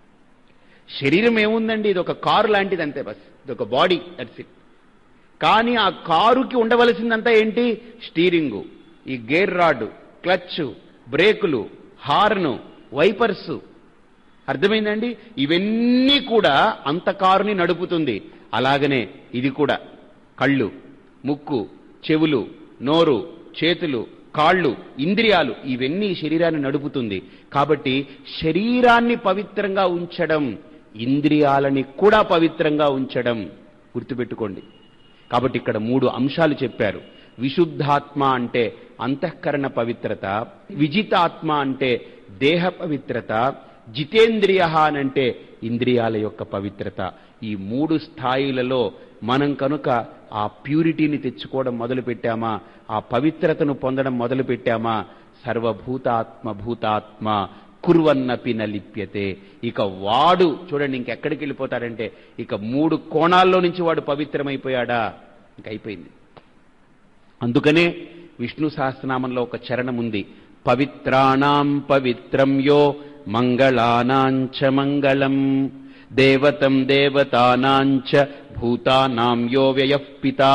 శరీరం ఏముందండి ఇది ఒక కారు లాంటిది అంతే బస్ ఇది ఒక బాడీ దట్స్ ఇట్ కానీ ఆ కారుకి ఉండవలసిందంతా ఏంటి స్టీరింగు ఈ గేర్ రాడ్ క్లచ్ బ్రేకులు హార్ను వైపర్స్ అర్థమైందండి ఇవన్నీ కూడా అంత కారుని నడుపుతుంది అలాగనే ఇది కూడా కళ్ళు ముక్కు చెవులు నోరు చేతులు కాళ్ళు ఇంద్రియాలు ఇవన్నీ శరీరాన్ని నడుపుతుంది కాబట్టి శరీరాన్ని పవిత్రంగా ఉంచడం ఇంద్రియాలని కూడా పవిత్రంగా ఉంచడం గుర్తుపెట్టుకోండి కాబట్టి ఇక్కడ మూడు అంశాలు చెప్పారు విశుద్ధాత్మ అంటే అంతఃకరణ పవిత్రత విజితాత్మ అంటే దేహ పవిత్రత జితేంద్రియ అనంటే ఇంద్రియాల యొక్క పవిత్రత ఈ మూడు స్థాయిలలో మనం కనుక ఆ ప్యూరిటీని తెచ్చుకోవడం మొదలు పెట్టామా ఆ పవిత్రతను పొందడం మొదలు పెట్టామా సర్వభూతాత్మ భూతాత్మ కుర్వన్నపి నలిప్యతే ఇక వాడు చూడండి ఇంకెక్కడికి వెళ్ళిపోతాడంటే ఇక మూడు కోణాల్లో నుంచి వాడు పవిత్రమైపోయాడా ఇంక అయిపోయింది అందుకనే విష్ణు సహస్రనామంలో ఒక చరణం ఉంది పవిత్రాణం పవిత్రం యో మంగళానాంచ మంగళం దేవతం దేవతానాంచ భూతానాం యో వ్యయఃపిత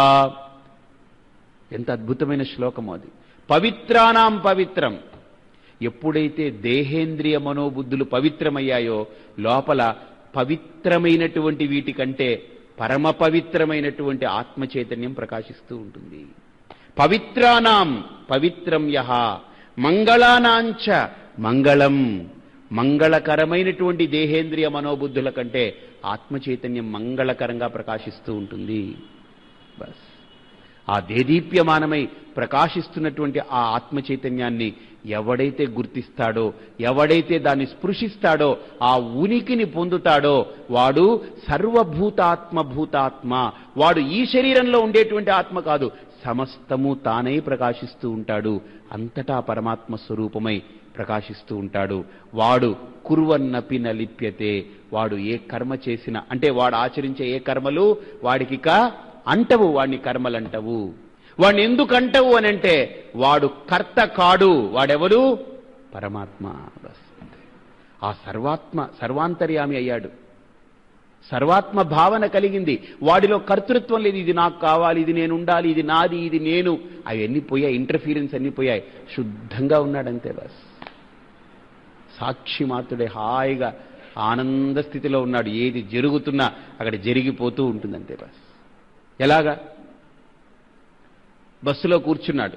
ఎంత అద్భుతమైన శ్లోకం అది పవిత్రానాం పవిత్రం ఎప్పుడైతే దేహేంద్రియ మనోబుద్ధులు పవిత్రమయ్యాయో లోపల పవిత్రమైనటువంటి వీటికంటే పరమ పవిత్రమైనటువంటి ఆత్మ చైతన్యం ప్రకాశిస్తూ ఉంటుంది పవిత్రానాం పవిత్రం యహ మంగళానాంచ మంగళం మంగళకరమైనటువంటి దేహేంద్రియ మనోబుద్ధుల కంటే ఆత్మ చైతన్యం మంగళకరంగా ప్రకాశిస్తూ ఉంటుంది బస్ ఆ దేదీప్యమానమై ప్రకాశిస్తున్నటువంటి ఆ ఆత్మ చైతన్యాన్ని ఎవడైతే గుర్తిస్తాడో ఎవడైతే దాన్ని స్పృశిస్తాడో ఆ ఉనికిని పొందుతాడో వాడు సర్వభూతాత్మ భూతాత్మ వాడు ఈ శరీరంలో ఉండేటువంటి ఆత్మ కాదు సమస్తము తానై ప్రకాశిస్తూ ఉంటాడు అంతటా పరమాత్మ స్వరూపమై ప్రకాశిస్తూ ఉంటాడు వాడు కుర్వన్నపి నలిప్యతే వాడు ఏ కర్మ చేసినా అంటే వాడు ఆచరించే ఏ కర్మలు వాడికిక అంటవు వాడిని కర్మలంటవు వాడిని ఎందుకు అంటవు అని అంటే వాడు కర్త కాడు వాడెవడు పరమాత్మ బస్ ఆ సర్వాత్మ సర్వాంతర్యామి అయ్యాడు సర్వాత్మ భావన కలిగింది వాడిలో కర్తృత్వం లేదు ఇది నాకు కావాలి ఇది నేను ఉండాలి ఇది నాది ఇది నేను అవన్నీ పోయాయి ఇంటర్ఫీరెన్స్ అన్ని పోయాయి శుద్ధంగా ఉన్నాడంతే బస్ సాక్షి మాత్రుడే హాయిగా ఆనంద స్థితిలో ఉన్నాడు ఏది జరుగుతున్నా అక్కడ జరిగిపోతూ ఉంటుందంతే బస్ ఎలాగా బస్సులో కూర్చున్నాడు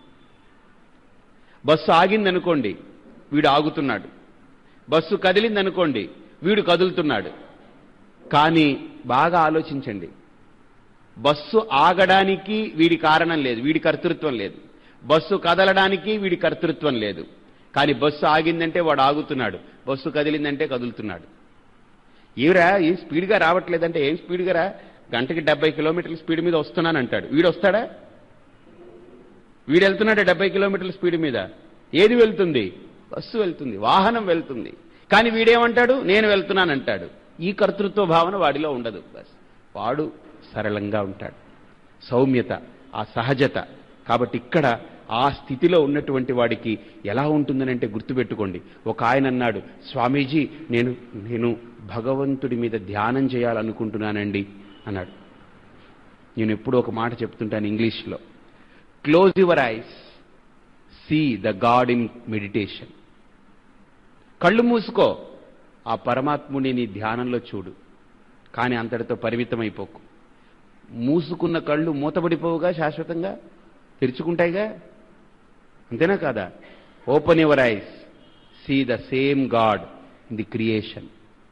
బస్సు ఆగిందనుకోండి వీడు ఆగుతున్నాడు బస్సు కదిలిందనుకోండి వీడు కదులుతున్నాడు కానీ బాగా ఆలోచించండి బస్సు ఆగడానికి వీడి కారణం లేదు వీడి కర్తృత్వం లేదు బస్సు కదలడానికి వీడి కర్తృత్వం లేదు కానీ బస్సు ఆగిందంటే వాడు ఆగుతున్నాడు బస్సు కదిలిందంటే కదులుతున్నాడు ఏరా ఏం స్పీడ్గా రావట్లేదంటే ఏం స్పీడ్గా రా గంటకి డెబ్బై కిలోమీటర్ల స్పీడ్ మీద వస్తున్నానంటాడు వీడు వస్తాడా వీడు వెళ్తున్నాడు డెబ్బై కిలోమీటర్ల స్పీడ్ మీద ఏది వెళ్తుంది బస్సు వెళ్తుంది వాహనం వెళ్తుంది కానీ వీడేమంటాడు నేను వెళ్తున్నానంటాడు ఈ కర్తృత్వ భావన వాడిలో ఉండదు బస్ వాడు సరళంగా ఉంటాడు సౌమ్యత ఆ సహజత కాబట్టి ఇక్కడ ఆ స్థితిలో ఉన్నటువంటి వాడికి ఎలా ఉంటుందనంటే గుర్తుపెట్టుకోండి ఒక ఆయన అన్నాడు స్వామీజీ నేను నేను భగవంతుడి మీద ధ్యానం చేయాలనుకుంటున్నానండి అన్నాడు నేను ఎప్పుడూ ఒక మాట చెప్తుంటాను ఇంగ్లీష్లో close your eyes see the God in meditation కళ్ళు మూసుకో ఆ పరమాత్ముని నీ ధ్యానంలో చూడు కానీ అంతటితో పరిమితమైపోకు మూసుకున్న కళ్ళు మూతబడిపోవుగా శాశ్వతంగా తెరుచుకుంటాయిగా అంతేనా కాదా open your eyes see the same God in the creation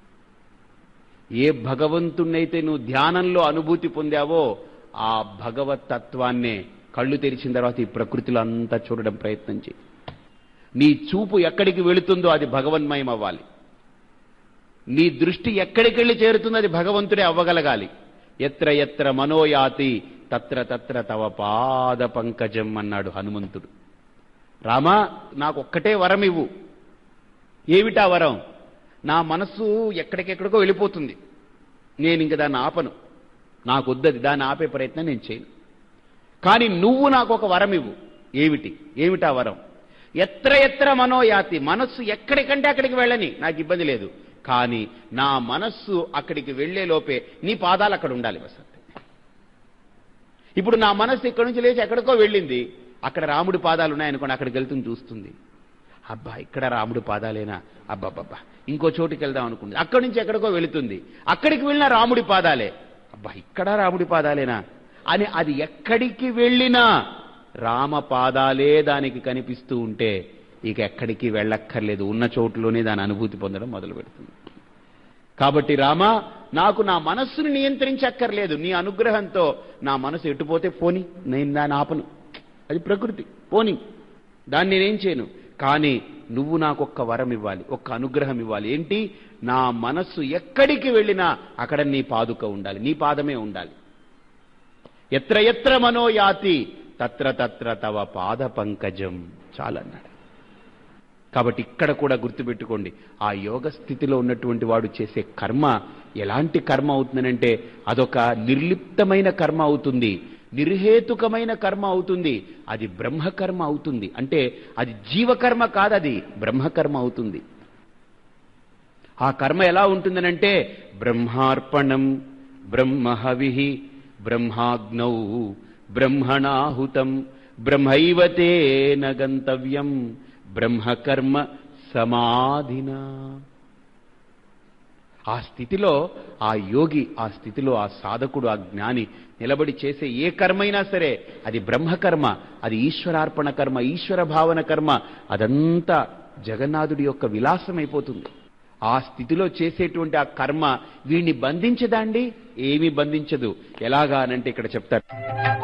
ఏ భగవంతుణ్ణైతే నువ్వు ధ్యానంలో అనుభూతి పొందావో ఆ భగవత్ తత్వాన్నే కళ్ళు తెరిచిన తర్వాత ఈ ప్రకృతిలో అంతా చూడడం ప్రయత్నం చేయి నీ చూపు ఎక్కడికి వెళుతుందో అది భగవన్మయం అవ్వాలి నీ దృష్టి ఎక్కడికి వెళ్ళి చేరుతుందో అది భగవంతుడే అవ్వగలగాలి ఎత్ర ఎత్ర మనోయాతి తత్ర తత్ర తవ పాద పంకజం అన్నాడు హనుమంతుడు రామా నాకు ఒక్కటే వరం ఇవ్వు ఏమిటా వరం నా మనస్సు ఎక్కడికెక్కడికో వెళ్ళిపోతుంది నేను ఇంక దాన్ని ఆపను నాకు వద్దది దాన్ని ఆపే ప్రయత్నం నేను చేయను కానీ నువ్వు నాకు ఒక వరం ఇవ్వు ఏమిటి ఏమిటా వరం ఎత్ర ఎత్ర మనోయాతి మనస్సు ఎక్కడికంటే అక్కడికి వెళ్ళని నాకు ఇబ్బంది లేదు కానీ నా మనస్సు అక్కడికి వెళ్లే లోపే నీ పాదాలు అక్కడ ఉండాలి బస్ అంతే. ఇప్పుడు నా మనస్సు ఇక్కడి నుంచి లేచి ఎక్కడికో వెళ్ళింది అక్కడ రాముడి పాదాలు ఉన్నాయనుకోండి అక్కడికి వెళ్తుంది చూస్తుంది అబ్బా ఇక్కడ రాముడి పాదాలేనా అబ్బాబ్బా ఇంకో చోటుకి వెళ్దాం అనుకుంది అక్కడి నుంచి ఎక్కడికో వెళుతుంది అక్కడికి వెళ్ళిన రాముడి పాదాలే అబ్బా ఇక్కడ రాముడి పాదాలేనా అని అది ఎక్కడికి వెళ్ళినా రామ పాదాలే దానికి కనిపిస్తూ ఉంటే ఇక ఎక్కడికి వెళ్ళక్కర్లేదు ఉన్న చోటులోనే దాని అనుభూతి పొందడం మొదలు పెడుతుంది కాబట్టి రామా నాకు నా మనస్సుని నియంత్రించక్కర్లేదు నీ అనుగ్రహంతో నా మనసు ఎటుపోతే పోని నేను దాన్ని ఆపను అది ప్రకృతి పోని దాన్ని నేనేం చేయను కానీ నువ్వు నాకు ఒక్క వరం ఇవ్వాలి ఒక్క అనుగ్రహం ఇవ్వాలి ఏంటి నా మనస్సు ఎక్కడికి వెళ్ళినా అక్కడ నీ పాదుక ఉండాలి నీ పాదమే ఉండాలి ఎత్ర ఎత్ర మనోయాతి తత్ర తత్ర తవ పాద పంకజం చాలన్నాడు కాబట్టి ఇక్కడ కూడా గుర్తుపెట్టుకోండి ఆ యోగ స్థితిలో ఉన్నటువంటి వాడు చేసే కర్మ ఎలాంటి కర్మ అవుతుందనంటే అదొక నిర్లిప్తమైన కర్మ అవుతుంది నిర్హేతుకమైన కర్మ అవుతుంది అది బ్రహ్మకర్మ అవుతుంది అంటే అది జీవకర్మ కాదు అది బ్రహ్మకర్మ అవుతుంది ఆ కర్మ ఎలా ఉంటుందనంటే బ్రహ్మార్పణం బ్రహ్మహవి బ్రహ్మాగ్నౌ బ్రహ్మణాహుతం బ్రహ్మైవతేన గంతవ్యం బ్రహ్మకర్మ సమాధినా ఆ స్థితిలో ఆ యోగి ఆ స్థితిలో ఆ సాధకుడు ఆ జ్ఞాని నిలబడి చేసే ఏ కర్మైనా సరే అది బ్రహ్మకర్మ అది ఈశ్వరార్పణ కర్మ ఈశ్వర భావన కర్మ అదంతా జగన్నాథుడి యొక్క విలాసం అయిపోతుంది ఆ స్థితిలో చేసేటువంటి ఆ కర్మ వీడిని బంధించదండి ఏమీ బంధించదు ఎలాగా అనంటే ఇక్కడ చెప్తారు